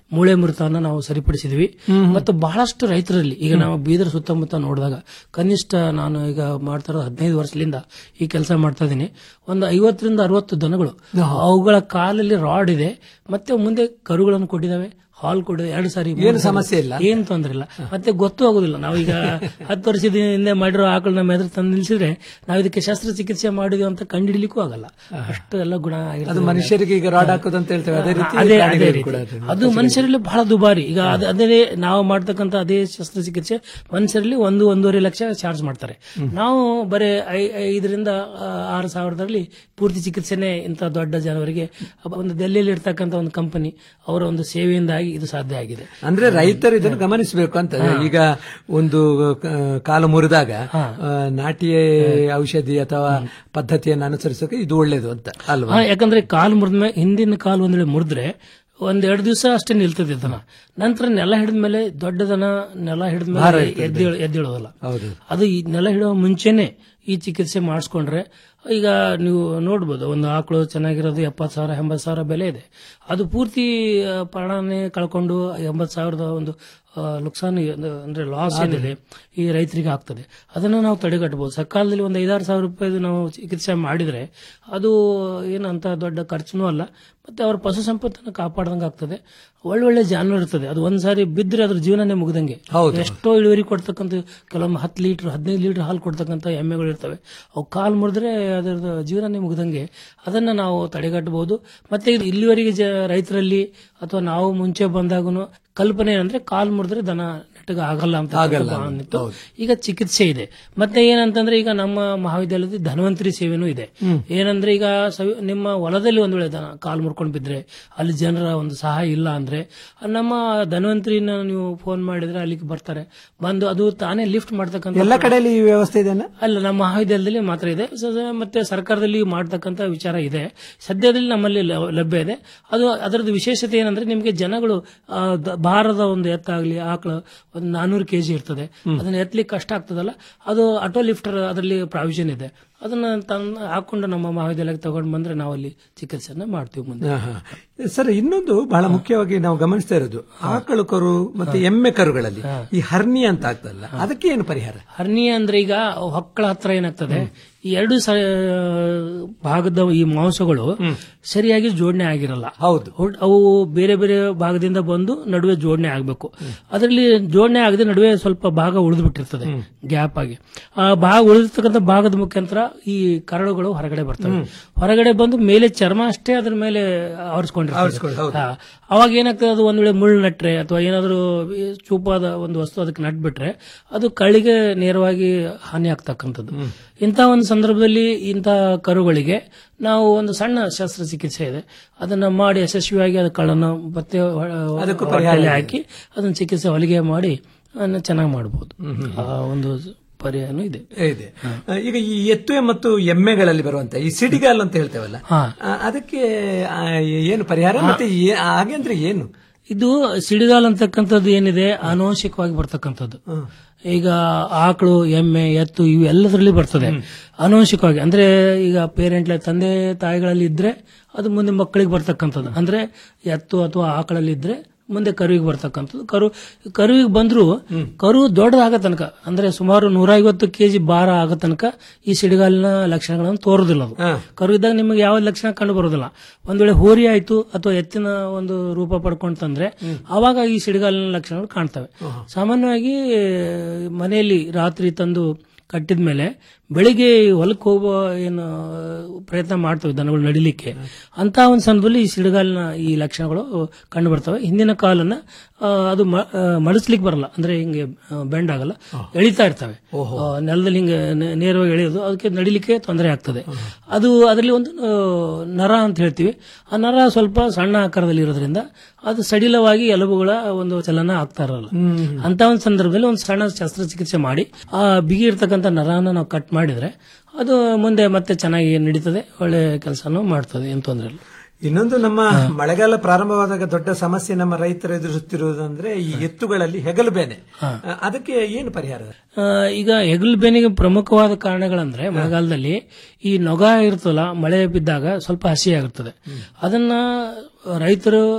ಮೂಳೆ ಮುರಿತವನ್ನ ನಾವು ಸರಿಪಡಿಸಿದ್ವಿ ಮತ್ತು ಬಹಳಷ್ಟು ರೈತರಲ್ಲಿ ಈಗ ನಾವು ಬೀದರ್ ಸುತ್ತಮುತ್ತ ನೋಡಿದಾಗ ಕನಿಷ್ಠ ನಾನು ಈಗ ಮಾಡ್ತಾ ಇರೋದು ಹದಿನೈದು ವರ್ಷದಿಂದ ಈ ಕೆಲಸ ಮಾಡ್ತಾ ಇದ್ದೀನಿ ಒಂದು ಐವತ್ತರಿಂದ ಅರವತ್ತು ದನಗಳು ಅವುಗಳ ಕಾಲಲ್ಲಿ ರಾಡ್ ಇದೆ ಮತ್ತೆ ಮುಂದೆ ಕರುಗಳನ್ನು ಕೊಟ್ಟಿದ್ದಾವೆ ಹಾಲ್ ಕೊಟ್ಟಿದೆ ಎರಡು ಸಾರಿ ಮೂರು ಏನು ಸಾರಿ. ಸಮಸ್ಯೆ ಇಲ್ಲ? ಏನ್ ತೊಂದ್ರೆ ಇಲ್ಲ ಮತ್ತೆ ಗೊತ್ತೂ ಆಗುದಿಲ್ಲ ನಾವೀಗ ಹತ್ತು ವರ್ಷದ ಹಿಂದೆ ಮಾಡಿರೋ ಆಕಳನ್ನ ಮೆದ್ರ ತಂದು ನಿಲ್ಸಿದ್ರೆ ನಾವು ಇದಕ್ಕೆ ಶಸ್ತ್ರಚಿಕಿತ್ಸೆ ಮಾಡಿದ್ವಿ ಅಂತ ಕಂಡುಹಿಡಿಲಿಕ್ಕೂ ಆಗಲ್ಲ ಅಷ್ಟು ಎಲ್ಲ ಗುಣ ಆಗಿರ್ತದೆ. ಅದು ಮನುಷ್ಯರಿಗೆ ಈಗ ರಾಡ್ ಹಾಕೋದು ಅಂತ ಹೇಳ್ತೇವೆ ಅದೇ ರೀತಿ ಅದೇ ಅದೇ ಪ್ರಾಣಿಗಳಿಗೂ ರೀತಿ. ಕೂಡ ಅದು. ಅದು ಮನುಷ್ಯರಲ್ಲಿ ಬಹಳ ದುಬಾರಿ ಈಗ ಅದ್- ಅದೇ ನಾವು ಮಾಡ್ತಕ್ಕಂಥ ಅದೇ ಶಸ್ತ್ರಚಿಕಿತ್ಸೆ ಮನುಷ್ಯರಲ್ಲಿ ಒಂದು ಒಂದೂವರೆ ಲಕ್ಷ ಚಾರ್ಜ್ ಮಾಡ್ತಾರೆ ನಾವು ಬರೀ ಐ- ಐದರಿಂದ ಆ, ಆರು ಸಾವಿರದಲ್ಲಿ ಪೂರ್ತಿ ಚಿಕಿತ್ಸೆನೆ ಇಂಥ ದೊಡ್ಡ ಜನವರಿಗೆ ಒಂದು ದೆಹಲಿಯಲ್ಲಿ ಇರ್ತಕ್ಕಂಥ ಒಂದು ಕಂಪನಿ ಅವರ ಒಂದು ಸೇವೆಯಿಂದಾಗಿ ಇದು ಸಾಧ್ಯ ಆಗಿದೆ ಅಂದ್ರೆ ರೈತರು ಇದನ್ನು ಗಮನಿಸಬೇಕು ಅಂತ ಈಗ ಒಂದು ಕ- ಕಾಲು ಮುರಿದಾಗ ಆ, ನಾಟಿ ಔಷಧಿ ಅಥವಾ ಪದ್ಧತಿಯನ್ನು ಅನುಸರಿಸೋಕೆ ಇದು ಒಳ್ಳೇದು ಅಂತ ಅಲ್ವಾ ಹಾ, ಯಾಕಂದ್ರೆ ಕಾಲು ಮುರಿದ್ಮೇಲೆ ಹಿಂದಿನ ಕಾಲು ಒಂದ್ ವೇಳೆ ಮುರಿದ್ರೆ ಒಂದ್ ಎರಡು ದಿವಸ ಅಷ್ಟೇ ನಿಲ್ತದೆ ದನ ನಂತರ ನೆಲ ಹಿಡಿದ್ಮೇಲೆ ದೊಡ್ಡ ದನ ನೆಲ ಭಾರ ಹಿಡಿದ್ಮೇಲೆ ಇರ್ತದೆ. ಎದ್ದೇಳ ಎದ್ದೇಳೋದಲ್ಲ ಹೌದು ಅದು ಈ ನೆಲ ಹಿಡುವ ಮುಂಚೆನೆ ಈ ಚಿಕಿತ್ಸೆ ಮಾಡಿಸ್ಕೊಂಡ್ರೆ ಈಗ ನೀವು ನೋಡ್ಬೋದು ಒಂದು ಆಕಳು ಚೆನ್ನಾಗಿರೋದು ಎಪ್ಪತ್ತು ಸಾವಿರ ಎಂಬತ್ತು ಸಾವಿರ ಬೆಲೆ ಇದೆ ಅದು ಪೂರ್ತಿ ಆ, ಪ್ರಾಣನೇ ಕಳ್ಕೊಂಡು ಎಂಬತ್ತು ಸಾವಿರದ ಒಂದು ಆ, ನುಕ್ಸಾನ್ ಏನು ಅಂದ್ರೆ ಲಾಸ್ ಏನಿದೆ ಈ ರೈತರಿಗೆ ಆಗ್ತದೆ ಅದನ್ನು ನಾವು ತಡೆಗಟ್ಟಬಹುದು ಸಕಾಲದಲ್ಲಿ ಒಂದು ಐದಾರು ಸಾವಿರ ರೂಪಾಯಿದು ನಾವು ಚಿಕಿತ್ಸೆ ಮಾಡಿದ್ರೆ ಅದು ಏನಂತ ದೊಡ್ಡ ಖರ್ಚುನೂ ಅಲ್ಲ ಮತ್ತೆ ಅವ್ರ ಪಶು ಸಂಪತ್ತನ್ನು ಕಾಪಾಡ್ದಂಗೆ ಆಗ್ತದೆ ಒಳ್ಳೊಳ್ಳೆ ಜಾನುವಾರು ಇರ್ತದೆ ಅದು ಒಂದ್ಸಾರಿ ಬಿದ್ದರೆ ಅದ್ರ ಜೀವನನೇ ಮುಗ್ದಂಗೆ ಹೌದು. ಎಷ್ಟೋ ಇಳುವರಿ ಕೊಡ್ತಕ್ಕಂಥ ಕೆಲವೊಮ್ಮೆ ಹತ್ತು ಲೀಟರ್ ಹದಿನೈದು ಲೀಟರ್ ಹಾಲು ಕೊಡ್ತಕ್ಕಂಥ ಎಮ್ಮೆಗಳು ಇರ್ತವೆ ಅವು ಕಾಲು ಮುರಿದ್ರೆ ಅದರ ಜೀವನನೇ ಮುಗ್ದಂಗೆ ಅದನ್ನ ನಾವು ತಡೆಗಟ್ಟಬಹುದು ಮತ್ತೆ ಇದು ಇಲ್ಲಿವರೆಗೆ ಜ ರೈತರಲ್ಲಿ ಅಥವಾ ನಾವು ಮುಂಚೆ ಬಂದಾಗೂ ಕಲ್ಪನೆ ಏನಂದ್ರೆ ಕಾಲು ಮುರಿದ್ರೆ ದನ ನೆಟ್ಟಗೆ ಆಗಲ್ಲ ಅಂತ ಆಗಲ್ಲ. ಅನ್ನಿತ್ತು. ಈಗ ಚಿಕಿತ್ಸೆ ಇದೆ ಮತ್ತೆ ಏನಂತಂದ್ರೆ ಈಗ ನಮ್ಮ ಮಹಾವಿದ್ಯಾಲಯದಲ್ಲಿ ಧನ್ವಂತರಿ ಸೇವೆನೂ ಇದೆ ಹ್ಮ್. ಏನಂದ್ರೆ ಈಗ ಸವಿ- ನಿಮ್ಮ ಹೊಲದಲ್ಲಿ ಒಂದ್ ವೇಳೆ ದನ ಕಾಲು ಮುರ್ಕೊಂಡು ಬಿದ್ರೆ ಅಲ್ಲಿ ಜನರ ಒಂದು ಸಹಾಯ ಇಲ್ಲ ಅಂದ್ರೆ ನಮ್ಮ ಧನ್ವಂತರಿನ ನೀವು ಫೋನ್ ಮಾಡಿದ್ರೆ ಅಲ್ಲಿಗೆ ಬರ್ತಾರೆ ಬಂದು ಅದು ತಾನೇ ಲಿಫ್ಟ್ ಮಾಡ್ತಕ್ಕಂಥ ಎಲ್ಲ ಕಡೆಯಲ್ಲಿ ಈ ವ್ಯವಸ್ಥೆ ಇದೆಯಾ ಅಲ್ಲ ನಮ್ಮ ಮಹಾವಿದ್ಯಾಲಯದಲ್ಲಿ ಮಾತ್ರ ಇದೆ ಸ- ಸ- ಮತ್ತೆ ಸರ್ಕಾರದಲ್ಲಿ ಮಾಡ್ತಕ್ಕಂಥ ವಿಚಾರ ಇದೆ ಸದ್ಯದಲ್ಲಿ ನಮ್ಮಲ್ಲಿ ಲ- ಲಭ್ಯ ಇದೆ ಅದು ಅದರದ್ದು ವಿಶೇಷತೆ ಏನಂದ್ರೆ ನಿಮಗೆ ಜನಗಳು ಆ, ದ- ಭಾರದ ಒಂದು ಎತ್ತಾಗ್ಲಿ ಆಕಳ ಒಂದು ನಾನೂರು ಕೆಜಿ ಇರ್ತದೆ ಅದನ್ನ ಎತ್ತಲಿಕ್ಕೆ ಕಷ್ಟ ಆಗ್ತದಲ್ಲ ಅದು ಆಟೋ ಲಿಫ್ಟರ್ ಅದರಲ್ಲಿ ಪ್ರಾವಿಷನ್ ಇದೆ ಅದನ್ನ ತಂದು ಹಾಕೊಂಡು ನಮ್ಮ ಮಹಾವಿದ್ಯಾಲಯಕ್ಕೆ ತಗೊಂಡು ಬಂದ್ರೆ ನಾವು ಅಲ್ಲಿ ಚಿಕಿತ್ಸೆನ ಮಾಡ್ತೀವಿ ಮುಂದೆ ಆಹಾ. ಸರ್ ಇನ್ನೊಂದು ಬಹಳ ಮುಖ್ಯವಾಗಿ ನಾವು ಗಮನಿಸ್ತಾ ಇರೋದು ಆಕಳು ಕರು ಮತ್ತೆ ಎಮ್ಮೆ ಕರುಗಳಲ್ಲಿ ಈ ಹರ್ನಿ ಅಂತ ಆಗ್ತದಲ್ಲ ಅದಕ್ಕೆ ಏನು ಪರಿಹಾರ ಹರ್ನಿಯ ಅಂದ್ರೆ ಈಗ ಹೊಕ್ಕಳ ಹತ್ರ ಏನಾಗ್ತದೆ ಈ ಎರಡು ಸ ಭಾಗದ ಈ ಮಾಂಸಗಳು ಸರಿಯಾಗಿ ಜೋಡಣೆ ಆಗಿರಲ್ಲ ಹೌದು ಅವು ಬೇರೆ ಬೇರೆ ಭಾಗದಿಂದ ಬಂದು ನಡುವೆ ಜೋಡಣೆ ಆಗಬೇಕು ಅದರಲ್ಲಿ ಜೋಡಣೆ ಆಗದೆ ನಡುವೆ ಸ್ವಲ್ಪ ಭಾಗ ಉಳಿದು ಬಿಟ್ಟಿರ್ತದೆ ಗ್ಯಾಪ್ ಆಗಿ ಆ ಭಾಗ ಉಳಿದಿರ್ತಕ್ಕಂಥ ಭಾಗದ ಮುಖಾಂತರ ಈ ಕರಳುಗಳು ಹೊರಗಡೆ ಬರ್ತವೆ ಹೊರಗಡೆ ಬಂದು ಮೇಲೆ ಚರ್ಮ ಅಷ್ಟೇ ಅದ್ರ ಮೇಲೆ ಆವರಿಸ್ಕೊಂಡು, ಆವರಿಸ್ಕೊಂಡಿರ್ತದೆ ಹೌದು. ಹಾ. ಅವಾಗ ಏನಾಗ್ತದೆ ಅದು ಒಂದ್ ವೇಳೆ ಮುಳ್ಳು ನಟ್ರೆ ಅಥವಾ ಏನಾದರೂ ಈ ಚೂಪಾದ ಒಂದು ವಸ್ತು ಅದಕ್ಕೆ ನಟ್ಬಿಟ್ರೆ ಅದು ಕಳಿಗೆ ನೇರವಾಗಿ ಹಾನಿ ಆಗ್ತಕ್ಕಂಥದ್ದು ಇಂಥ ಒಂದು ಸಂದರ್ಭದಲ್ಲಿ ಇಂಥ ಕರುಗಳಿಗೆ ನಾವು ಒಂದು ಸಣ್ಣ ಶಸ್ತ್ರಚಿಕಿತ್ಸೆ ಇದೆ ಅದನ್ನ ಮಾಡಿ ಯಶಸ್ವಿಯಾಗಿ ಅದು ಕಳ್ಳನ್ನು ಮತ್ತೆ ಅದಕ್ಕೂ ಹೊಟ್ಟೆಯಲ್ಲಿ ಪರಿಹಾರ ಇದೆ. ಹಾಕಿ ಅದನ್ನ ಚಿಕಿತ್ಸೆ ಹೊಲಿಗೆ ಮಾಡಿ ಅದನ್ನ ಚೆನ್ನಾಗಿ ಮಾಡಬಹುದು ಆ ಒಂದು ಪರಿಹಾರನೂ ಇದೆ ಇದೆ ಆ, ಈಗ ಈ ಎತ್ತು ಮತ್ತು ಎಮ್ಮೆಗಳಲ್ಲಿ ಬರುವಂತ ಈ ಸಿಡಿಗಾಲ್ ಅಂತ ಹೇಳ್ತೇವಲ್ಲ ಹಾ. ಆ, ಅದಕ್ಕೆ ಆ, ಏನು ಪರಿಹಾರ ಮತ್ತೆ ಏ- ಹಾಗೆ ಅಂದ್ರೆ ಏನು ಇದು ಸಿಡಿಗಾಲ್ ಅಂತಕ್ಕಂಥದ್ದು ಏನಿದೆ ಆನುವಂಶಿಕವಾಗಿ ಬರ್ತಕ್ಕಂಥದ್ದು ಈಗ ಆಕಳು ಎಮ್ಮೆ ಎತ್ತು ಇವು ಎಲ್ಲದರಲ್ಲಿ ಬರ್ತದೆ ಆನುವಂಶಿಕವಾಗಿ ಅಂದ್ರೆ ಈಗ ಪೇರೆಂಟ್ ತಂದೆ ತಾಯಿಗಳಲ್ಲಿ ಇದ್ರೆ ಅದು ಮುಂದೆ ಮಕ್ಕಳಿಗೆ ಬರ್ತಕ್ಕಂಥದ್ದು ಅಂದ್ರೆ ಎತ್ತು ಅಥವಾ ಆಕಳಲ್ಲಿ ಇದ್ರೆ ಮುಂದೆ ಕರುವಿಗೆ ಬರ್ತಕ್ಕಂಥದ್ದು ಕರು ಕರುವಿಗೆ ಬಂದ್ರು ಕರು ದೊಡ್ಡದಾಗ ತನಕ ಅಂದ್ರೆ ಸುಮಾರು ನೂರ ಐವತ್ತು ಕೆಜಿ ಭಾರ ಆಗೋ ತನಕ ಈ ಸಿಡಿಗಾಲಿನ ಲಕ್ಷಣಗಳನ್ನು ತೋರುದಿಲ್ಲ ಅದು ಕರು ಇದ್ದಾಗ ನಿಮಗೆ ಯಾವ ಲಕ್ಷಣ ಕಂಡು ಬರೋದಿಲ್ಲ ಒಂದ್ ವೇಳೆ ಹೋರಿ ಆಯ್ತು ಅಥವಾ ಎತ್ತಿನ ಒಂದು ರೂಪ ಪಡ್ಕೊಂತಂದ್ರೆ ಅವಾಗ ಈ ಸಿಡಿಗಾಲಿನ ಲಕ್ಷಣಗಳು ಕಾಣ್ತವೆ ಸಾಮಾನ್ಯವಾಗಿ ಮನೆಯಲ್ಲಿ ರಾತ್ರಿ ತಂದು ಕಟ್ಟಿದ ಮೇಲೆ ಬೆಳಿಗ್ಗೆ ಹೊಲಕ್ಕೆ ಹೋಗುವ ಏನು ಪ್ರಯತ್ನ ಮಾಡ್ತವೆ ದನಗಳು ನಡಿಲಿಕ್ಕೆ ಅಂತ ಒಂದು ಸಂದರ್ಭದಲ್ಲಿ ಈ ಸಿಡಿಗಾಲಿನ ಈ ಲಕ್ಷಣಗಳು ಕಂಡು ಬರ್ತವೆ ಹಿಂದಿನ ಕಾಲನ್ನ ಆ, ಅದು ಮ- ಆ, ಮಡಿಸ್ಲಿಕ್ಕೆ ಬರಲ್ಲ ಅಂದ್ರೆ ಹಿಂಗೆ ಬೆಂಡ್ ಆಗಲ್ಲ ಎಳಿತಾ ಇರ್ತವೆ ಆ, ನೆಲದಲ್ಲಿ ಹಿಂಗೆ ನೆ- ನೇರವಾಗಿ ಎಳೆಯೋದು ಅದಕ್ಕೆ ನಡಿಲಿಕ್ಕೆ ತೊಂದರೆ ಆಗ್ತದೆ ಅದು ಅದರಲ್ಲಿ ಒಂದು ಆ, ನರ ಅಂತ ಹೇಳ್ತೀವಿ ಆ ನರ ಸ್ವಲ್ಪ ಸಣ್ಣ ಆಕಾರದಲ್ಲಿ ಇರೋದ್ರಿಂದ ಅದು ಸಡಿಲವಾಗಿ ಎಲುಬುಗಳ ಒಂದು ಚಲನ ಆಗ್ತಾ ಇರಲ್ಲ ಅಂತ ಒಂದು ಸಂದರ್ಭದಲ್ಲಿ ಒಂದು ಸಣ್ಣ ಶಸ್ತ್ರಚಿಕಿತ್ಸೆ ಮಾಡಿ ಆ ಬಿಗಿ ಇರ್ತಕ್ಕಂಥ ನರನ ನಾವು ಕಟ್ ಮಾಡಿದ್ರೆ ಅದು ಮುಂದೆ ಮತ್ತೆ ಚೆನ್ನಾಗಿ ನಡೀತದೆ ಒಳ್ಳೆ ಕೆಲಸನೂ ಮಾಡ್ತದೆ ಏನು ತೊಂದರೆ ಇಲ್ಲ ಇನ್ನೊಂದು ನಮ್ಮ ಮಳೆಗಾಲ ಪ್ರಾರಂಭವಾದಾಗ ದೊಡ್ಡ ಸಮಸ್ಯೆ ನಮ್ಮ ರೈತರು ಎದುರಿಸುತ್ತಿರುವುದಂದ್ರೆ ಈ ಎತ್ತುಗಳಲ್ಲಿ ಹೆಗಲು ಬೇನೆ ಆ, ಅದಕ್ಕೆ ಏನು ಪರಿಹಾರ ಆ, ಈಗ ಹೆಗಲು ಬೇನಿಗೆ ಪ್ರಮುಖವಾದ ಕಾರಣಗಳಂದ್ರೆ ಮಳೆಗಾಲದಲ್ಲಿ ಈ ನೊಗ ಇರ್ತಲ್ಲ ಮಳೆ ಬಿದ್ದಾಗ ಸ್ವಲ್ಪ ಹಸಿ ಆಗಿರ್ತದೆ ಅದನ್ನ ರೈತರು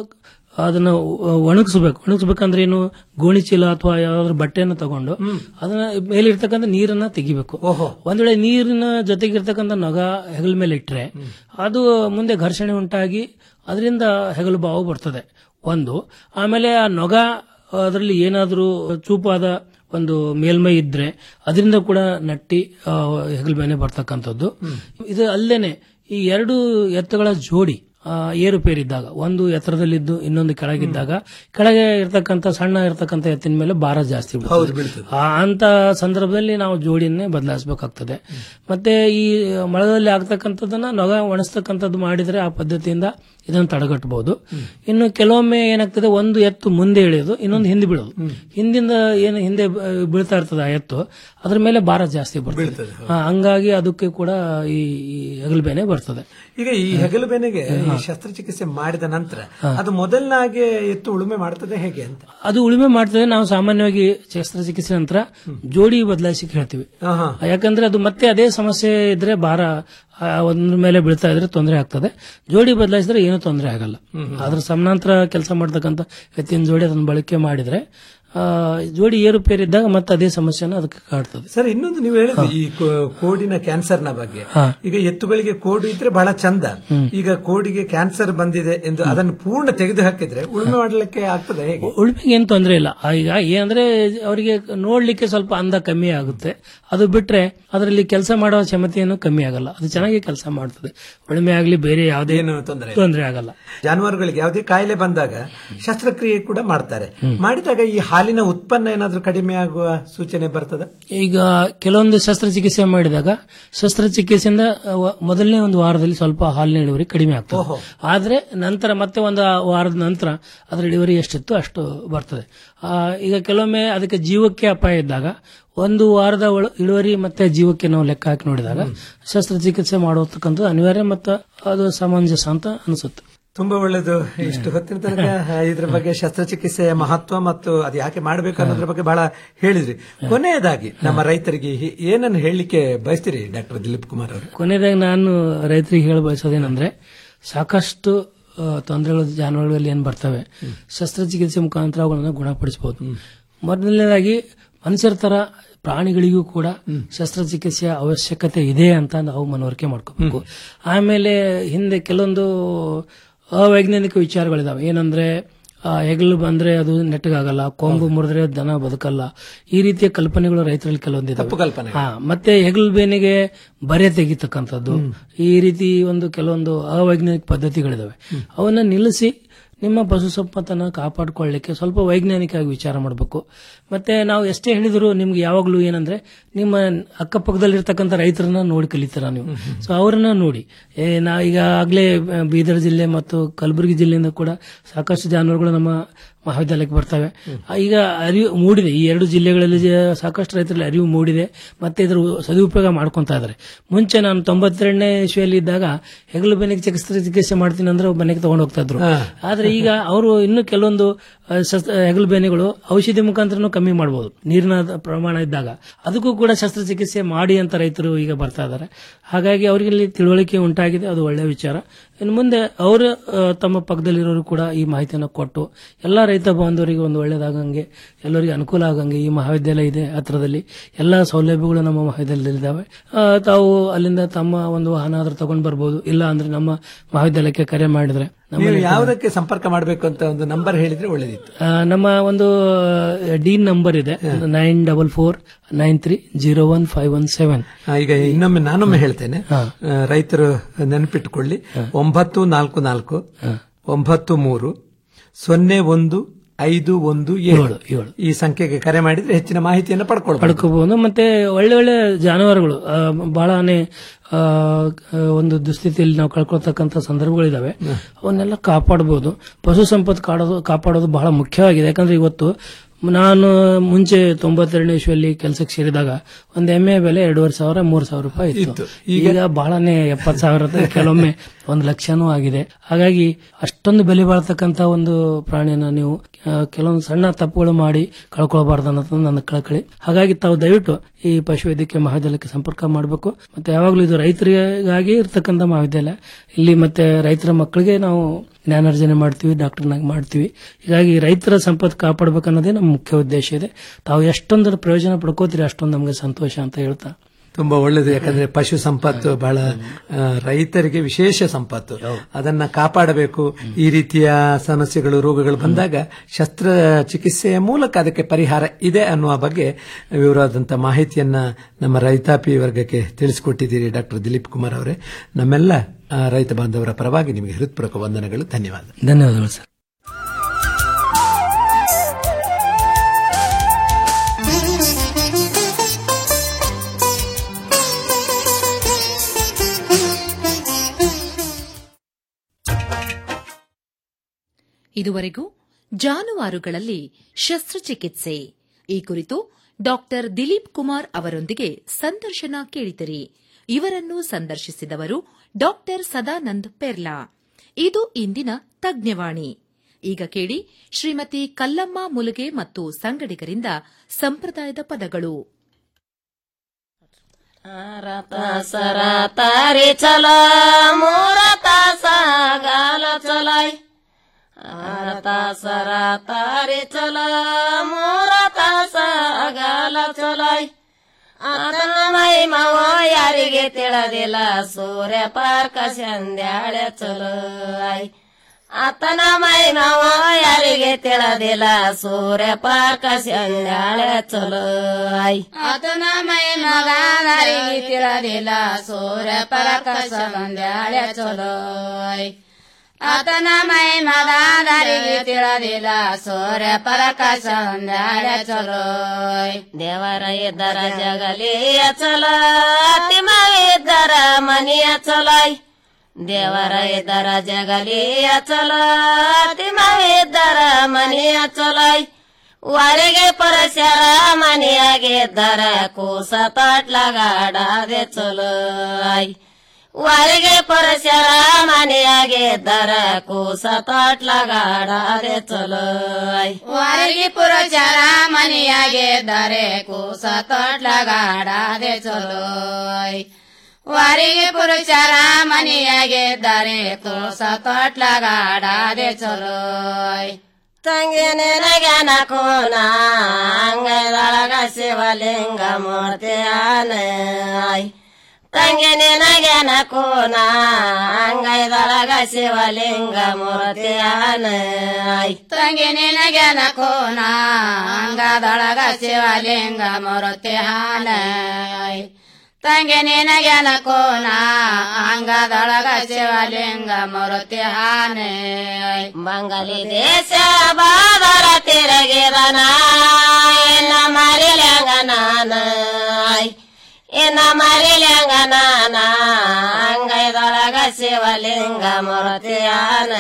ಅದನ್ನ ಒಣಗಿಸ್ಬೇಕು ಒಣಗಿಸ್ಬೇಕಂದ್ರೆ ಏನು ಗೋಣಿ ಚೀಲ ಅಥವಾ ಯಾವ್ದಾದ್ರು ಬಟ್ಟೆಯನ್ನು ತಗೊಂಡು ಅದನ್ನ ಮೇಲೆ ಇರ್ತಕ್ಕಂಥ ನೀರನ್ನ ತೆಗಿಬೇಕು ಒಂದ್ ವೇಳೆ ನೀರಿನ ಜೊತೆಗೆ ಇರ್ತಕ್ಕಂಥ ನೊಗ ಹೆಗಲ ಮೇಲೆ ಇಟ್ರೆ ಅದು ಮುಂದೆ ಘರ್ಷಣೆ ಉಂಟಾಗಿ ಅದರಿಂದ ಹೆಗಲು ಬಾವು ಬರ್ತದೆ ಒಂದು ಆಮೇಲೆ ಆ ನೊಗ ಅದರಲ್ಲಿ ಏನಾದರೂ ಚೂಪಾದ ಒಂದು ಮೇಲ್ಮೈ ಇದ್ರೆ ಅದರಿಂದ ಕೂಡ ನಟ್ಟಿ ಆ, ಹೆಗಲ ಮೇಲೆ ಬರ್ತಕ್ಕಂಥದ್ದು ಇದು ಅಲ್ಲೇನೆ ಈ ಎರಡು ಎತ್ತುಗಳ ಜೋಡಿ ಆ, ಏರುಪೇರಿದ್ದಾಗ ಒಂದು ಎತ್ತರದಲ್ಲಿದ್ದು ಇನ್ನೊಂದು ಕೆಳಗಿದ್ದಾಗ ಕೆಳಗೆ ಇರ್ತಕ್ಕಂಥ ಸಣ್ಣ ಇರ್ತಕ್ಕಂಥ ಎತ್ತಿನ ಮೇಲೆ ಭಾರ ಜಾಸ್ತಿ ಹೌದು, ಬೀಳ್ತದೆ. ಬೀಳ್ತದೆ. ಆ ಅಂತ ಸಂದರ್ಭದಲ್ಲಿ ನಾವು ಜೋಡಿಯನ್ನೇ ಬದಲಾಯಿಸಬೇಕಾಗ್ತದೆ ಮತ್ತೆ ಈ ಮಳೆದಲ್ಲಿ ಆಗ್ತಕ್ಕಂಥದ್ದನ್ನ ನೊಗ ಒಣಸ್ತಕ್ಕಂಥದ್ದು ಮಾಡಿದ್ರೆ ಆ ಪದ್ಧತಿಯಿಂದ ಇದನ್ನು ತಡೆಗಟ್ಟಬಹುದು ಇನ್ನು ಕೆಲವೊಮ್ಮೆ ಏನಾಗ್ತದೆ ಒಂದು ಎತ್ತು ಮುಂದೆ ಇಳಿಯೋದು ಇನ್ನೊಂದು ಹಿಂದೆ ಬೀಳೋದು ಹಿಂದಿಂದ ಏನು ಹಿಂದೆ ಬ- ಬೀಳ್ತಾ ಇರ್ತದೆ ಆ ಎತ್ತು ಅದ್ರ ಮೇಲೆ ಭಾರ ಜಾಸ್ತಿ ಬರ್ತದೆ ಆ, ಹಂಗಾಗಿ ಅದಕ್ಕೆ ಕೂಡ ಈ ಈ ಹೆಗಲು ಬೇನೆ ಬರ್ತದೆ ಈಗ ಈ ಹೆಗಲು ಬೇನೆಗೆ ಈ ಶಸ್ತ್ರಚಿಕಿತ್ಸೆ ಮಾಡಿದ ನಂತರ ಅದು ಮೊದಲನಾಗೆ ಎತ್ತು ಉಳುಮೆ ಮಾಡ್ತದೆ ಹೇಗೆ ಅಂತ ಅದು ಉಳುಮೆ ಮಾಡ್ತದೆ ನಾವು ಸಾಮಾನ್ಯವಾಗಿ ಶಸ್ತ್ರಚಿಕಿತ್ಸೆ ನಂತರ ಜೋಡಿ ಬದಲಾಯಿಸಿ ಹೇಳ್ತೀವಿ ಆಹಾ. ಯಾಕಂದ್ರೆ ಅದು ಮತ್ತೆ ಅದೇ ಸಮಸ್ಯೆ ಇದ್ರೆ ಭಾರ ಆ, ಒಂದ್ರ ಮೇಲೆ ಬೀಳ್ತಾ ಇದ್ರೆ ತೊಂದರೆ ಆಗ್ತದೆ ಜೋಡಿ ಬದಲಾಯಿಸಿದ್ರೆ ಏನೂ ತೊಂದರೆ ಆಗಲ್ಲ ಅದ್ರ ಸಮಾನಾಂತರ ಕೆಲಸ ಮಾಡ್ತಕ್ಕಂಥ ಎತ್ತಿನ ಜೋಡಿ ಅದನ್ನ ಬಳಕೆ ಮಾಡಿದ್ರೆ ಆ, ಜೋಡಿ ಏರುಪೇರಿದ್ದಾಗ ಮತ್ತೆ ಅದೇ ಸಮಸ್ಯೆನ ಅದಕ್ಕೆ ಕಾಡ್ತದೆ ಸರ್ ಇನ್ನೊಂದು ನೀವು ಹೇಳಿದ್ರಿ ಈ ಕೋ- ಕೋಡಿನ ಕ್ಯಾನ್ಸರ್ ನ ಬಗ್ಗೆ ಹಾ. ಈಗ ಎತ್ತುಗಳಿಗೆ ಕೋಡು ಇದ್ರೆ ಬಹಳ ಚಂದ ಈಗ ಕೋಡಿಗೆ ಕ್ಯಾನ್ಸರ್ ಬಂದಿದೆ ಎಂದು ಅದನ್ನು ಪೂರ್ಣ ತೆಗೆದು ಹಾಕಿದ್ರೆ ಉಳುಮೆ ಮಾಡಲಿಕ್ಕೆ ಆಗ್ತದೆ ಹೇಗೆ ಉಳುಮೆಗೆ ಏನು ತೊಂದರೆ ಇಲ್ಲ ಆ, ಈಗ ಏನಂದ್ರೆ ಅವರಿಗೆ ನೋಡ್ಲಿಕ್ಕೆ ಸ್ವಲ್ಪ ಅಂದ ಕಮ್ಮಿ ಆಗುತ್ತೆ ಅದು ಬಿಟ್ರೆ ಅದರಲ್ಲಿ ಕೆಲಸ ಮಾಡೋ ಕ್ಷಮತೆಯನ್ನು ಕಮ್ಮಿ ಆಗಲ್ಲ ಅದು ಚೆನ್ನಾಗಿ ಕೆಲಸ ಮಾಡ್ತದೆ ಉಳುಮೆ ಆಗ್ಲಿ ಬೇರೆ ಯಾವುದೇ ಏನು ತೊಂದರೆ ತೊಂದರೆ ಆಗಲ್ಲ ಜಾನುವಾರುಗಳಿಗೆ ಯಾವುದೇ ಕಾಯಿಲೆ ಬಂದಾಗ ಶಸ್ತ್ರಕ್ರಿಯೆ ಕೂಡ ಮಾಡ್ತಾರೆ ಮಾಡಿದಾಗ ಈ ಹಾಲಿನ ಉತ್ಪನ್ನ ಏನಾದ್ರೂ ಕಡಿಮೆ ಆಗುವ ಸೂಚನೆ ಬರ್ತದ ಈಗ ಕೆಲವೊಂದು ಶಸ್ತ್ರಚಿಕಿತ್ಸೆ ಮಾಡಿದಾಗ ಶಸ್ತ್ರಚಿಕಿತ್ಸೆಯಿಂದ ಆ, ವ- ಮೊದಲನೇ ಒಂದು ವಾರದಲ್ಲಿ ಸ್ವಲ್ಪ ಹಾಲಿನ ಇಳುವರಿ ಕಡಿಮೆ ಆಗ್ತದೆ ಆದ್ರೆ ನಂತರ ಮತ್ತೆ ಒಂದು ವಾರದ ನಂತರ ಅದರ ಇಳುವರಿ ಎಷ್ಟಿತ್ತು ಅಷ್ಟು ಬರ್ತದೆ ಆ, ಈಗ ಕೆಲವೊಮ್ಮೆ ಅದಕ್ಕೆ ಜೀವಕ್ಕೆ ಅಪಾಯ ಇದ್ದಾಗ ಒಂದು ವಾರದ ಒಳ- ಇಳುವರಿ ಮತ್ತೆ ಜೀವಕ್ಕೆ ನಾವು ಲೆಕ್ಕ ಹಾಕಿ ನೋಡಿದಾಗ ಶಸ್ತ್ರಚಿಕಿತ್ಸೆ ಮಾಡತಕ್ಕಂಥದ್ದು ಅನಿವಾರ್ಯ ಮತ್ತು ಅದು ಸಮಂಜಸ ಅಂತ ಅನಿಸುತ್ತೆ ತುಂಬಾ ಒಳ್ಳೇದು ಇಷ್ಟು ಹೊತ್ತಿನ ತನಕ ಇದ್ರ ಬಗ್ಗೆ ಶಸ್ತ್ರಚಿಕಿತ್ಸೆಯ ಮಹತ್ವ ಮತ್ತು ಅದು ಯಾಕೆ ಮಾಡಬೇಕು ಅನ್ನೋದ್ರ ಬಗ್ಗೆ ಬಹಳ ಹೇಳಿದ್ರಿ ಕೊನೆಯದಾಗಿ ನಮ್ಮ ರೈತರಿಗೆ ಹಿ- ಏನನ್ನು ಹೇಳಲಿಕ್ಕೆ ಬಯಸ್ತೀರಿ ಡಾಕ್ಟರ್ ದಿಲೀಪ್ ಕುಮಾರ್ ಅವರು ಕೊನೆಯದಾಗಿ ನಾನು ರೈತರಿಗೆ ಹೇಳ ಬಯಸೋದೇನೆಂದ್ರೆ ಸಾಕಷ್ಟು ಆ, ತೊಂದರೆಗಳು ಜಾನುವಾರುಗಳಲ್ಲಿ ಏನು ಬರ್ತವೆ ಶಸ್ತ್ರಚಿಕಿತ್ಸೆ ಮುಖಾಂತರ ಅವುಗಳನ್ನು ಗುಣಪಡಿಸಬಹುದು ಮೊದಲನೇದಾಗಿ ಮನುಷ್ಯರ ತರ ಪ್ರಾಣಿಗಳಿಗೂ ಕೂಡ ಶಸ್ತ್ರಚಿಕಿತ್ಸೆಯ ಅವಶ್ಯಕತೆ ಇದೆ ಅಂತ ನಾವು ಮನವರಿಕೆ ಮಾಡ್ಕೋಬೇಕು ಆಮೇಲೆ ಹಿಂದೆ ಕೆಲವೊಂದು ಅವೈಜ್ಞಾನಿಕ ವಿಚಾರಗಳಿದಾವೆ ಏನಂದ್ರೆ ಆ, ಹೆಗಲು ಬಂದ್ರೆ ಅದು ನೆಟ್ಟಗಾಗಲ್ಲ ಕೊಂಬು ಮುರಿದ್ರೆ ದನ ಬದುಕಲ್ಲ ಈ ರೀತಿಯ ಕಲ್ಪನೆಗಳು ರೈತರಲ್ಲಿ ಕೆಲವೊಂದಿದೆ ಕಲ್ಪನೆ ಹಾ ಮತ್ತೆ ಹೆಗಲು ಬೇನೆಗೆ ಬರೆ ತೆಗಿತಕ್ಕಂಥದ್ದು ಈ ರೀತಿ ಒಂದು ಕೆಲವೊಂದು ಅವೈಜ್ಞಾನಿಕ ಪದ್ಧತಿಗಳಿದಾವೆ ಅವನ್ನ ನಿಲ್ಲಿಸಿ ನಿಮ್ಮ ಪಶು ಸಂಪತ್ತನ್ನು ಕಾಪಾಡಿಕೊಳ್ಳಿಕ್ಕೆ ಸ್ವಲ್ಪ ವೈಜ್ಞಾನಿಕವಾಗಿ ವಿಚಾರ ಮಾಡಬೇಕು ಮತ್ತೆ ನಾವು ಎಷ್ಟೇ ಹೇಳಿದ್ರು ನಿಮ್ಗೆ ಯಾವಾಗಲೂ ಏನಂದ್ರೆ ನಿಮ್ಮ ಅಕ್ಕಪಕ್ಕದಲ್ಲಿರ್ತಕ್ಕಂಥ ರೈತರನ್ನ ನೋಡಿ ಕಲಿತೀರ ನೀವು ಸೊ ಅವರನ್ನ ನೋಡಿ ಏ, ನಾ ಈಗ ಆಗ್ಲೇ ಆ, ಬೀದರ್ ಜಿಲ್ಲೆ ಮತ್ತು ಕಲಬುರಗಿ ಜಿಲ್ಲೆಯಿಂದ ಕೂಡ ಸಾಕಷ್ಟು ಜಾನುವಾರುಗಳು ನಮ್ಮ ಮಹಾವಿದ್ಯಾಲಯಕ್ಕೆ ಬರ್ತವೆ ಆ, ಈಗ ಅರಿವು ಮೂಡಿದೆ ಈ ಎರಡು ಜಿಲ್ಲೆಗಳಲ್ಲಿ ಜ- ಸಾಕಷ್ಟು ರೈತರಲ್ಲಿ ಅರಿವು ಮೂಡಿದೆ ಮತ್ತೆ ಇದರ ಸದುಪಯೋಗ ಮಾಡ್ಕೊಂತಾ ಇದ್ದಾರೆ ಮುಂಚೆ ನಾನು ತೊಂಬತ್ತೆರಡನೇ ಇಸ್ವಿಯಲ್ಲಿ ಇದ್ದಾಗ ಹೆಗಲು ಬೆನ್ನಿಗೆ ಚಿಕಿತ್ಸೆ ಚಿಕಿತ್ಸೆ ಮಾಡ್ತೀನಿ ಅಂದ್ರೆ ಮನೆಗೆ ತಗೊಂಡು ಹೋಗ್ತಾ ಇದ್ರು ಆದ್ರೆ ಈಗ ಅವರು ಇನ್ನು ಕೆಲವೊಂದು ಆ, ಶಸ್ತ್ರ ಹೆಗಲು ಬೇನೆಗಳು ಔಷಧಿ ಮುಖಾಂತರನೂ ಕಮ್ಮಿ ಮಾಡಬಹುದು ನೀರಿನ ಪ್ರಮಾಣ ಇದ್ದಾಗ ಅದಕ್ಕೂ ಕೂಡ ಶಸ್ತ್ರಚಿಕಿತ್ಸೆ ಮಾಡಿ ಅಂತ ರೈತರು ಈಗ ಬರ್ತಾ ಇದ್ದಾರೆ ಹಾಗಾಗಿ ಅವರಿಗೆ ಇಲ್ಲಿ ತಿಳುವಳಿಕೆ ಉಂಟಾಗಿದೆ ಅದು ಒಳ್ಳೆಯ ವಿಚಾರ ಇನ್ನು ಮುಂದೆ ಅವರು ಆ, ತಮ್ಮ ಪಕ್ಕದಲ್ಲಿರೋರು ಕೂಡ ಈ ಮಾಹಿತಿಯನ್ನು ಕೊಟ್ಟು ಎಲ್ಲಾ ರೈತ ಬಾಂಧವರಿಗೆ ಒಂದು ಒಳ್ಳೇದಾಗಂಗೆ ಎಲ್ಲರಿಗೆ ಅನುಕೂಲ ಆಗಂಗೆ ಈ ಮಹಾವಿದ್ಯಾಲಯ ಇದೆ ಹತ್ರದಲ್ಲಿ ಎಲ್ಲಾ ಸೌಲಭ್ಯಗಳು ನಮ್ಮ ಮಹಾವಿದ್ಯಾಲಯದಲ್ಲಿದ್ದಾವೆ ಆ, ತಾವು ಅಲ್ಲಿಂದ ತಮ್ಮ ಒಂದು ವಾಹನ ಆದ್ರೂ ತಗೊಂಡ್ ಬರ್ಬೋದು ಇಲ್ಲ ಅಂದ್ರೆ ನಮ್ಮ ಮಹಾವಿದ್ಯಾಲಯಕ್ಕೆ ಕರೆ ಮಾಡಿದ್ರೆ ನೀವು ನಮ್ಮಲ್ಲಿ ಯಾವುದಕ್ಕೆ ಸಂಪರ್ಕ ಮಾಡಬೇಕು ಅಂತ ಒಂದು ನಂಬರ್ ಹೇಳಿದ್ರೆ ಒಳ್ಳೇದಿತ್ತು ಆ, ನಮ್ಮ ಒಂದು ಡೀನ್ ನಂಬರ್ ಇದೆ nine double four nine three zero one five one seven ಆ, ಈಗ ಇನ್ನೊಮ್ಮೆ ನಾನೊಮ್ಮೆ ಹೇಳ್ತೇನೆ ಆ, ರೈತರು ನೆನಪಿಟ್ಟುಕೊಳ್ಳಿ ಒಂಬತ್ತು ನಾಲ್ಕು ನಾಲ್ಕು ಒಂಬತ್ತು ಮೂರು ಸೊನ್ನೆ ಒಂದು ಐದು ಒಂದು ಏಳು ಈ ಸಂಖ್ಯೆಗೆ ಕರೆ ಮಾಡಿದ್ರೆ ಹೆಚ್ಚಿನ ಮಾಹಿತಿಯನ್ನು ಪಡ್ಕೊಳ್ಬಹುದು ಪಡ್ಕೋಬಹುದು ಮತ್ತೆ ಒಳ್ಳೆ ಒಳ್ಳೆ ಜಾನುವಾರುಗಳು ಆ, ಬಹಳನೇ ಆ, ಒಂದು ದುಸ್ಥಿತಿಯಲ್ಲಿ ನಾವು ಕಳ್ಕೊಳ್ತಕ್ಕಂಥ ಸಂದರ್ಭಗಳಿದಾವೆ ಅವನ್ನೆಲ್ಲ ಕಾಪಾಡಬಹುದು ಪಶು ಸಂಪತ್ತು ಕಾಡೋದು ಕಾಪಾಡೋದು ಬಹಳ ಮುಖ್ಯವಾಗಿದೆ ಯಾಕಂದ್ರೆ ಇವತ್ತು ನಾನು ಮುಂಚೆ ತೊಂಬತ್ತೆರಡನೇ ಇಸ್ವಿಯಲ್ಲಿ ಕೆಲಸಕ್ಕೆ ಸೇರಿದಾಗ ಒಂದು ಎಮ್ಮೆ ಬೆಲೆ ಎರಡೂವರೆ ಸಾವಿರ ಮೂರು ಸಾವಿರ ರೂಪಾಯಿ ಇತ್ತು ಈಗ ಬಹಳನೇ ಎಪ್ಪತ್ತು ಸಾವಿರ ಇರುತ್ತೆ. ಕೆಲವೊಮ್ಮೆ ಒಂದು ಲಕ್ಷನೂ ಆಗಿದೆ ಹಾಗಾಗಿ ಅಷ್ಟೊಂದು ಬೆಲೆ ಬಾಳ್ತಕ್ಕಂತ ಒಂದು ಪ್ರಾಣಿಯನ್ನ ನೀವು ಆ, ಕೆಲವೊಂದು ಸಣ್ಣ ತಪ್ಪುಗಳು ಮಾಡಿ ಕಳ್ಕೊಳ್ಬಾರ್ದು ಅನ್ನೋದು ನನ್ನ ಕಳಕಳಿ ಹಾಗಾಗಿ ತಾವು ದಯವಿಟ್ಟು ಈ ಪಶುವೈದ್ಯಕೀಯ ಮಹಾವಿದ್ಯಾಲಯಕ್ಕೆ ಸಂಪರ್ಕ ಮಾಡಬೇಕು ಮತ್ತೆ ಯಾವಾಗಲೂ ಇದು ರೈತರಿಗಾಗಿ ಇರ್ತಕ್ಕಂಥ ಮಹಾವಿದ್ಯಾಲಯ ಇಲ್ಲಿ ಮತ್ತೆ ರೈತರ ಮಕ್ಕಳಿಗೆ ನಾವು ಜ್ಞಾನಾರ್ಜನೆ ಮಾಡ್ತೀವಿ ಡಾಕ್ಟರ್ನಾಗಿ ಮಾಡ್ತೀವಿ ಹೀಗಾಗಿ ರೈತರ ಸಂಪತ್ತು ಕಾಪಾಡಬೇಕನ್ನೋದೇ ನಮ್ಮ ಮುಖ್ಯ ಉದ್ದೇಶ ಇದೆ ತಾವು ಎಷ್ಟೊಂದರ ಪ್ರಯೋಜನ ಪಡ್ಕೋತೀರಿ ಅಷ್ಟೊಂದು ನಮಗೆ ಸಂತೋಷ ಅಂತ ಹೇಳ್ತಾ ತುಂಬಾ ಒಳ್ಳೇದು ಯಾಕಂದ್ರೆ ಪಶು ಸಂಪತ್ತು ಬಹಳ ಆ, ರೈತರಿಗೆ ವಿಶೇಷ ಸಂಪತ್ತು ಅದನ್ನ ಕಾಪಾಡಬೇಕು ಈ ರೀತಿಯ ಸಮಸ್ಯೆಗಳು ರೋಗಗಳು ಬಂದಾಗ ಶಸ್ತ್ರ ಚಿಕಿತ್ಸೆಯ ಮೂಲಕ ಅದಕ್ಕೆ ಪರಿಹಾರ ಇದೆ ಅನ್ನುವ ಬಗ್ಗೆ ವಿವರವಾದಂತಹ ಮಾಹಿತಿಯನ್ನ ನಮ್ಮ ರೈತಾಪಿ ವರ್ಗಕ್ಕೆ ತಿಳಿಸಿಕೊಟ್ಟಿದ್ದೀರಿ ಡಾಕ್ಟರ್ ದಿಲೀಪ್ ಕುಮಾರ್ ಅವರೇ ನಮ್ಮೆಲ್ಲ ಆ, ರೈತ ಬಾಂಧವರ ಪರವಾಗಿ ನಿಮಗೆ ಹೃತ್ಪೂರ್ವಕ ವಂದನೆಗಳು ಧನ್ಯವಾದ ಧನ್ಯವಾದಗಳು ಸರ್ ಇದುವರೆಗೂ ಜಾನುವಾರುಗಳಲ್ಲಿ ಶಸ್ತ್ರಚಿಕಿತ್ಸೆ ಈ ಕುರಿತು ಡಾಕ್ಟರ್ ದಿಲೀಪ್ ಕುಮಾರ್ ಅವರೊಂದಿಗೆ ಸಂದರ್ಶನ ಕೇಳಿದಿರಿ ಇವರನ್ನು ಸಂದರ್ಶಿಸಿದವರು ಡಾಕ್ಟರ್ ಸದಾನಂದ್ ಪೆರ್ಲಾ ಇದು ಇಂದಿನ ತಜ್ಞವಾಣಿ ಈಗ ಕೇಳಿ ಶ್ರೀಮತಿ ಕಲ್ಲಮ್ಮ ಮುಲುಗೆ ಮತ್ತು ಸಂಗಡಿಗರಿಂದ ಸಂಪ್ರದಾಯದ ಪದಗಳು ಸರ ತಾರಿ ಚಲ ಮೂರ ತಾಸ ಗಾಲ ಚಲಾಯ್ ಆರ ತಾಸರ ತಾರಿ ಚಲ ಮೂರ ತಾಸ ಗಾಲ ಚಲಾಯ್ ಆತನ ಮೈ ಮಾವ ಯಾರಿಗೆ ತಿಳದಿಲ್ಲ ಸೂರ್ಯ ಪಾರ್ಕ ಸಂಧ್ಯಾಳೆ ಚಲೋ ಆಯ್ ಆತನ ಮೈ ಮಾವ ಯಾರಿಗೆ ತಿಳದಿಲ್ಲ ಸೂರ್ಯ ಪಾರ್ಕ ಸಂಧ್ಯಾಳೆ ಚಲೋ ಆಯ್ ಆತನ ಮೈ ಮಗ ಯಾರಿಗೆ ತಿಳದಿಲ್ಲ ಸೂರ್ಯ ಪಾರ್ಕ ಸಂಧ್ಯಾಳೆ ಚಲೋ ಆಯ್ ಆತನ ಮೈ ಮಗ ದಾರಿಗೆ ತಿಳದಿಲ್ಲ ಸೂರ್ಯ ಪ್ರಕಾಶ ಒಂದಾಳೆ ಚಲೋ ದೇವರ ಇದ್ದರ ಜಗಲಿಯ ಚಲೋ ಅತಿಮ ಇದ್ದರ ಮನಿಯ ಚಲೋಯ್ ದೇವರ ಇದ್ದರ ಜಗಲಿಯ ಚಲೋ ಅತಿಮ ಇದ್ದರ ಮನಿಯ ಚಲೋಯ್ ವರೆಗೆ ಪರಶರ ಮನೆಯಾಗಿದ್ದರ ಕೂಸ ತೊಟ್ಲಗಾಡದೆ ಚಲೋ ಆಯ್ ವರೆಗೆ ಪರಶರ ಮನೆಯಾಗಿದ್ದರ ಕೂಸ ತೊಟ್ಲಗಾಡದೆ ಚಲೋ ವರೆಗೆ ಪುರುಷರ ಮನೆಯಾಗಿದ್ದರೆ ಕೂಸ ತೊಟ್ಲಗಾಡದೆ ಚಲೋ ವರೆಗೆ ಪುರುಷರ ಮನೆಯಾಗಿದ್ದರೆ ಕೂಸ ತೊಟ್ಲಗಾಡದೆ ಚಲೋ ತಂಗಿನ ನಗನ ಕೋನ ಅಂಗದೊಳಗ ಶಿವಲಿಂಗ ಮೂರ್ತಿ ಆನೆ ತಂಗಿ ನಿನಗೆನ ಕೋನ ಅಂಗೈದೊಳಗ ಶಿವಲಿಂಗ ಮೂರ್ತಿ ಆನೆ ತಂಗಿ ನಿನಗೆನ ಕೋನ ಅಂಗದೊಳಗ ಶಿವಲಿಂಗ ಮೂರ್ತಿ ಆನೆ ತಂಗಿ ನಿನಗೆನ ಕೋನ ಅಂಗದೊಳಗ ಶಿವಲಿಂಗ ಮೂರ್ತಿ ಹಾನೆ ಬಂಗಲಿ ದೇಶ ಬಾದರ ತಿರುಗಿದನ ಮರಿಲಂಗ ನಾನಾಯ್ ಇನ್ನ ಮರಿಲಂಗನಾನ ಅಂಗೈದೊಳಗ ಶಿವಲಿಂಗ ಮೂರ್ತಿಯಾನ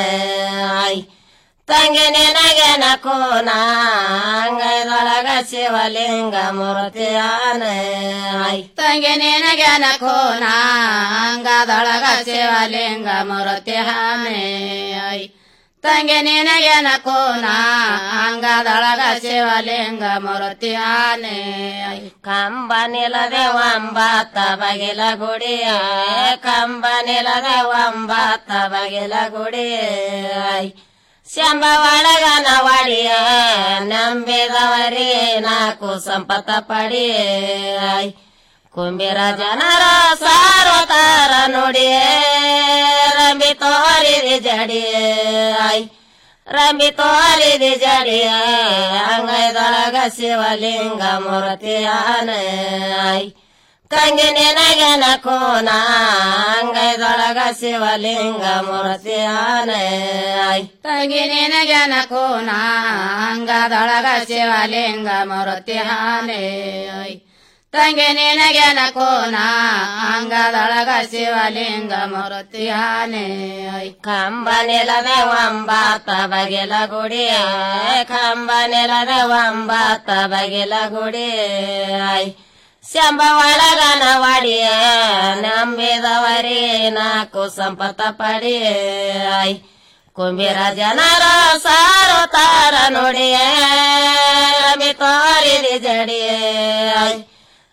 ತಂಗಿ ನಿನಗೆನ ಕೋನ ಅಂಗೈದೊಳಗ ಶಿವಲಿಂಗ ಮೂರ್ತಿಯಾನ ತಂಗಿ ನಿನಗೆನ ಕೋನ ಅಂಗದೊಳಗ ಶಿವಲಿಂಗ ಮೂರ್ತಿಯಾನೆ ತಂಗಿ ನಿನಗೆನ ಕೋನ ಅಂಗದೊಳಗ ಶಿವಲಿಂಗ ಮೂರ್ತಿ ಆನೆ ಕಂಬ ನಿಲದೆ ಒಂಬತ್ತ ಬಗಿಲ ಗುಡಿಯ ಕಂಬ ನಿಲದೆ ಒಂಬತ್ತ ಬಗಿಲ ಗುಡಿಯ ಶಂಬ ಒಳಗನ ಒಡಿಯ ನಂಬಿದವರಿ ನಾಲ್ಕು ಸಂಪತ್ತ ಪಡಿಯ ಕುಂಬಿರ ಜನರ ಸಾರೋತಾರ ನುಡಿಯೇ ರಂಬಿ ತೋರಿದಿ ಜಡಿಯಾಯ್ ರಂಬಿ ತೋರಿದಿ ಜಡಿಯ ಅಂಗೈದೊಳಗ ಶಿವಲಿಂಗ ಮೂರ್ತಿಯಾನಾಯ್ ತಂಗಿ ನಿನಗನ ಕೋನ ಅಂಗೈದೊಳಗ ಶಿವಲಿಂಗ ಮೂರ್ತಿಯಾನಾಯ್ ತಂಗಿ ನಿನಗನ ಕೋನ ಅಂಗದೊಳಗ ಶಿವಲಿಂಗ ಮೂರ್ತಿಯಾನಾಯ್ ತಂಗಿ ನಿನಗೆನ ಕೋನ ಅಂಗದೊಳಗ ಶಿವಲಿಂಗ ಮೂರ್ತಿಯಾನೆ ಕಂಬ ನೆಲದ ಒಂಬತ್ತ ಬಗೆಲ ಗುಡಿಯ ಕಂಬ ನೆಲದ ಒಂಬತ್ತ ಬಗೆಲ ಗುಡಿಯ ಶಂಬ ಒಳಗನ ಒಡಿಯ ನಂಬಿದವರೇ ನಾಲ್ಕು ಸಂಪತ್ತ ಪಡಿಯ ಕುಂಬಿರ ಜನರ ಸಾರೋ ತಾರ ನುಡಿಯ ರಮಿ ತೋರಿದಿ ಜಡಿಯ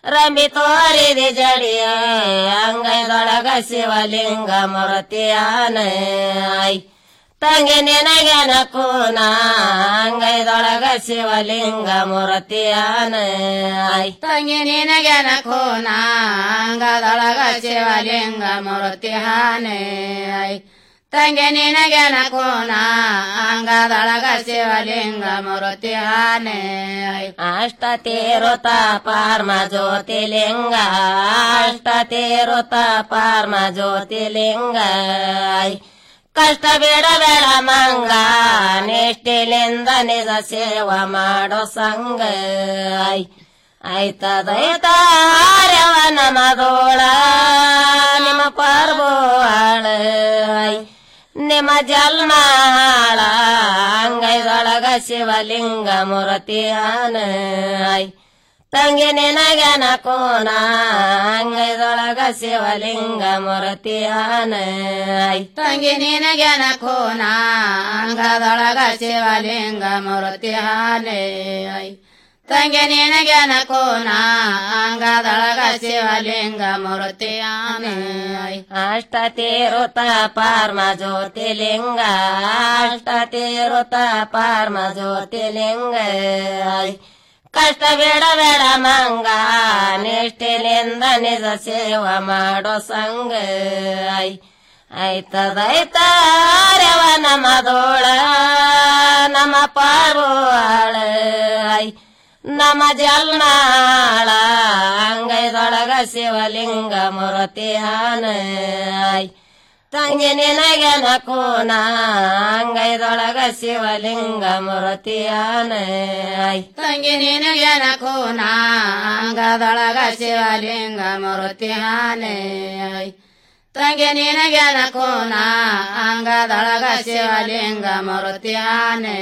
ರಂಬಿ ತೋರಿದೆ ಜಡಿಯ ಅಂಗೈದೊಳಗ ಶಿವಲಿಂಗ ಮೂರ್ತಿಯಾನ ತಂಗಿ ನಿನಗೆನ ಕೂನ ಅಂಗೈದೊಳಗ ಶಿವಲಿಂಗ ಮೂರ್ತಿಯಾನ ತಂಗಿ ನಿನಗೆನ ಕೂನ ಅಂಗದೊಳಗ ಶಿವಲಿಂಗ ಮೂರ್ತಿ ಹಾನೆ ತಂಗಿ ನಿನಗೆನ ಕೋನ ಅಂಗದೊಳಗ ಶಿವಲಿಂಗ ಮೂರ್ತಿ ಹಾನೆ ಅಷ್ಟ ತೀರುತ ಪಾರ್ಮ ಜ್ಯೋತಿಲಿಂಗ ಅಷ್ಟ ತೀರುತ ಪಾರ್ಮ ಜ್ಯೋತಿಲಿಂಗ ಕಷ್ಟ ಬೇಡ ಬೇಡ ಮಂಗ ನಿಷ್ಠಿಲಿಂದ ನಿಜ ಸೇವ ಮಾಡೋ ಸಂಗ ಆಯ್ತದೈತಾರ್ಯವ ನಮದೋಳ ನಿಮ್ಮ ಪರ್ಬೋಳ ನಿಮ್ಮ ಜಲ್ಮಾಳ ಅಂಗೈದೊಳಗ ಶಿವಲಿಂಗ ಮೂರ್ತಿಯಾನ ತಂಗಿ ನಿನಗನ ಕೋನ ಅಂಗೈದೊಳಗ ಶಿವಲಿಂಗ ಮೂರ್ತಿಯಾನ ತಂಗಿ ನಿನಗನ ಕೋನ ಅಂಗದೊಳಗ ಶಿವಲಿಂಗ ಮೂರ್ತಿಯಾನೆ ತಂಗಿ ನಿನಗನ ಕೋನ ಅಂಗದೊಳಗ ಶಿವಲಿಂಗ ಮೂರ್ತಿಯಾನೆ ಅಷ್ಟ ತೀರುತ ಪಾರ್ಮ ಜ್ಯೋತಿಲಿಂಗ ಅಷ್ಟ ತೀರುತ ಪಾರ್ಮ ಜ್ಯೋತಿಲಿಂಗ ಕಷ್ಟ ಬೇಡ ಬೇಡ ಮಂಗ ನಿಷ್ಠಿಲಿಂದ ನಿಜ ಸೇವ ಮಾಡೋ ಸಂಗ ಆಯ್ತದೈತಾರ್ಯವ ನಮದೋಳ ನಮ್ಮ ಪಾರ್ವಾಳ ನಮ್ಮ ಜಲ್ನಾಳ ಅಂಗೈದೊಳಗ ಶಿವಲಿಂಗ ಮೂರ್ತಿಯಾನ ತಂಗಿ ನಿನಗೆನ ಕೋನ ಅಂಗೈದೊಳಗ ಶಿವಲಿಂಗ ಮೂರ್ತಿಯಾನ ತಂಗಿ ನಿನಗೆನ ಕೋನ ಅಂಗದೊಳಗ ಶಿವಲಿಂಗ ಮೂರ್ತಿಯಾನೆ ತಂಗಿ ನಿನಗೆನ ಕೋನ ಅಂಗದೊಳಗ ಶಿವಲಿಂಗ ಮೂರ್ತಿಯಾನೆ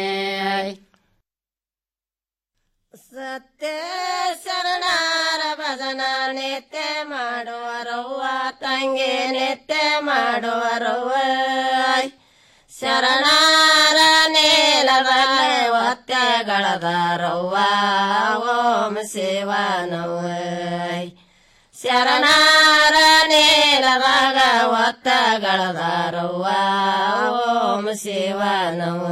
ಸತ್ಯ ಶರಣರ ಭಜನ ನಿತ್ಯ ಮಾಡುವರವ್ವ ತಂಗಿ ನಿತ್ಯ ಮಾಡುವರವ್ವ ಶರಣರ ನೀಲದ ಒತ್ತೆಗಳದಾರವ್ವ ಓಂ ಶಿವನವ್ವ ಶರಣರ ನೀಲದಾಗ ಒತ್ತಗಳದಾರವ್ವ ಓಂ ಶಿವನವ್ವ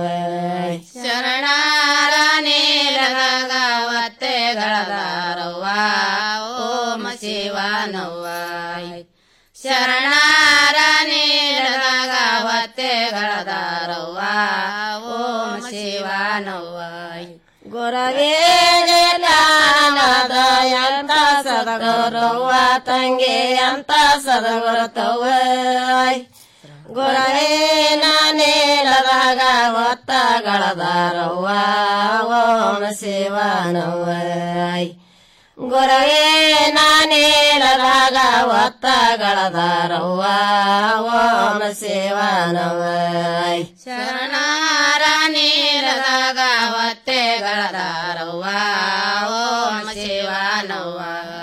ಶರಣರ ನೀಲದಾಗ ಒತ್ತೆಗಳದಾರವ್ವ ಓಂ ಶಿವನವ್ವ ಶರಣರ ನೀಲದಾಗ ಒತ್ತೆಗಳದಾರವ್ವ ಓಂ ಶಿವನವ್ವ ಗುರವೇ ಜಯಲಾನದ ಎಂತ ಸದಗುರವ್ವ ತಂಗಿ ಅಂತ ಸದಗುರತವ್ವ ಗುರವೇ ನಾನೇಲದಾಗ ಒತ್ತಗಳದಾರವ್ವ ಓಂ ಶಿವನವ್ವ ಗುರವೇ ನಾನೇಲದಾಗ ಒತ್ತಗಳದಾರವ್ವ ಓಂ ಶಿವನವ್ವ ಶರಣರ ನೀಲದಾಗ ಒತ್ತೆಗಳದಾರವ್ವ ಓಂ ಶಿವನವ್ವ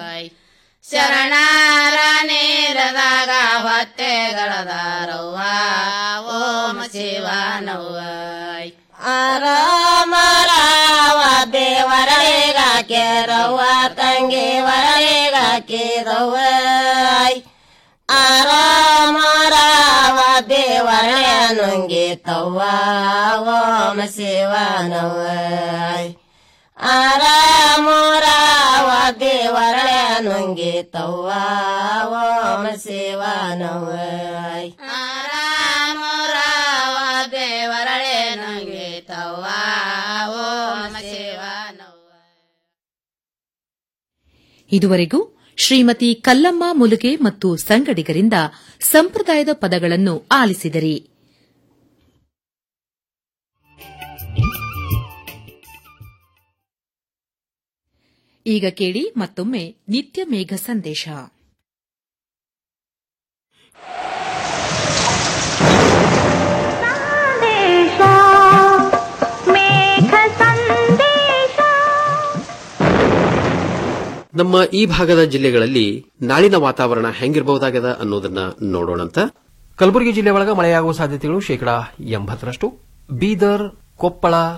ಶರಣರ ನೀರದಾಗ ಹೊತ್ತೆಗಳದಾರವ್ವ ಓಂ ಶಿವನವ್ವ ಆರಾಮರಾವ ದೇವರಗಾಕೆರವ್ವ ತಂಗಿ ವರಗಾಕಿದವ್ವ ಆರಾಮರಾವ ದೇವರ ನುಂಗಿತವ್ವ ಓಂ ಶಿವನವ್ವ ಆರಾಮರಾವ ದೇವರ ನುಂಗಿತವ್ವ ಓಂ ಶಿವನವ್ವ ಆರಾಮರಾವ ದೇವರಳೆ ನುಂಗಿತವ್ವ ಓಂ ಶಿವನವ್ವ ಇದುವರೆಗೂ ಶ್ರೀಮತಿ ಕಲ್ಲಮ್ಮ ಮುಲುಗೆ ಮತ್ತು ಸಂಗಡಿಗರಿಂದ ಸಂಪ್ರದಾಯದ ಪದಗಳನ್ನು ಆಲಿಸಿದರಿ ಈಗ ಕೇಳಿ ಮತ್ತೊಮ್ಮೆ ನಿತ್ಯ ಮೇಘ ಸಂದೇಶ ನಮ್ಮ ಈ ಭಾಗದ ಜಿಲ್ಲೆಗಳಲ್ಲಿ ನಾಳಿನ ವಾತಾವರಣ ಹೆಂಗಿರಬಹುದಾಗದ ಅನ್ನೋದನ್ನ ನೋಡೋಣಂತ ಕಲಬುರಗಿ ಜಿಲ್ಲೆ ಒಳಗ ಮಳೆಯಾಗುವ ಸಾಧ್ಯತೆಗಳು ಶೇಕಡಾ ಎಂಬತ್ತರಷ್ಟು ಬೀದರ್ ಕೊಪ್ಪಳ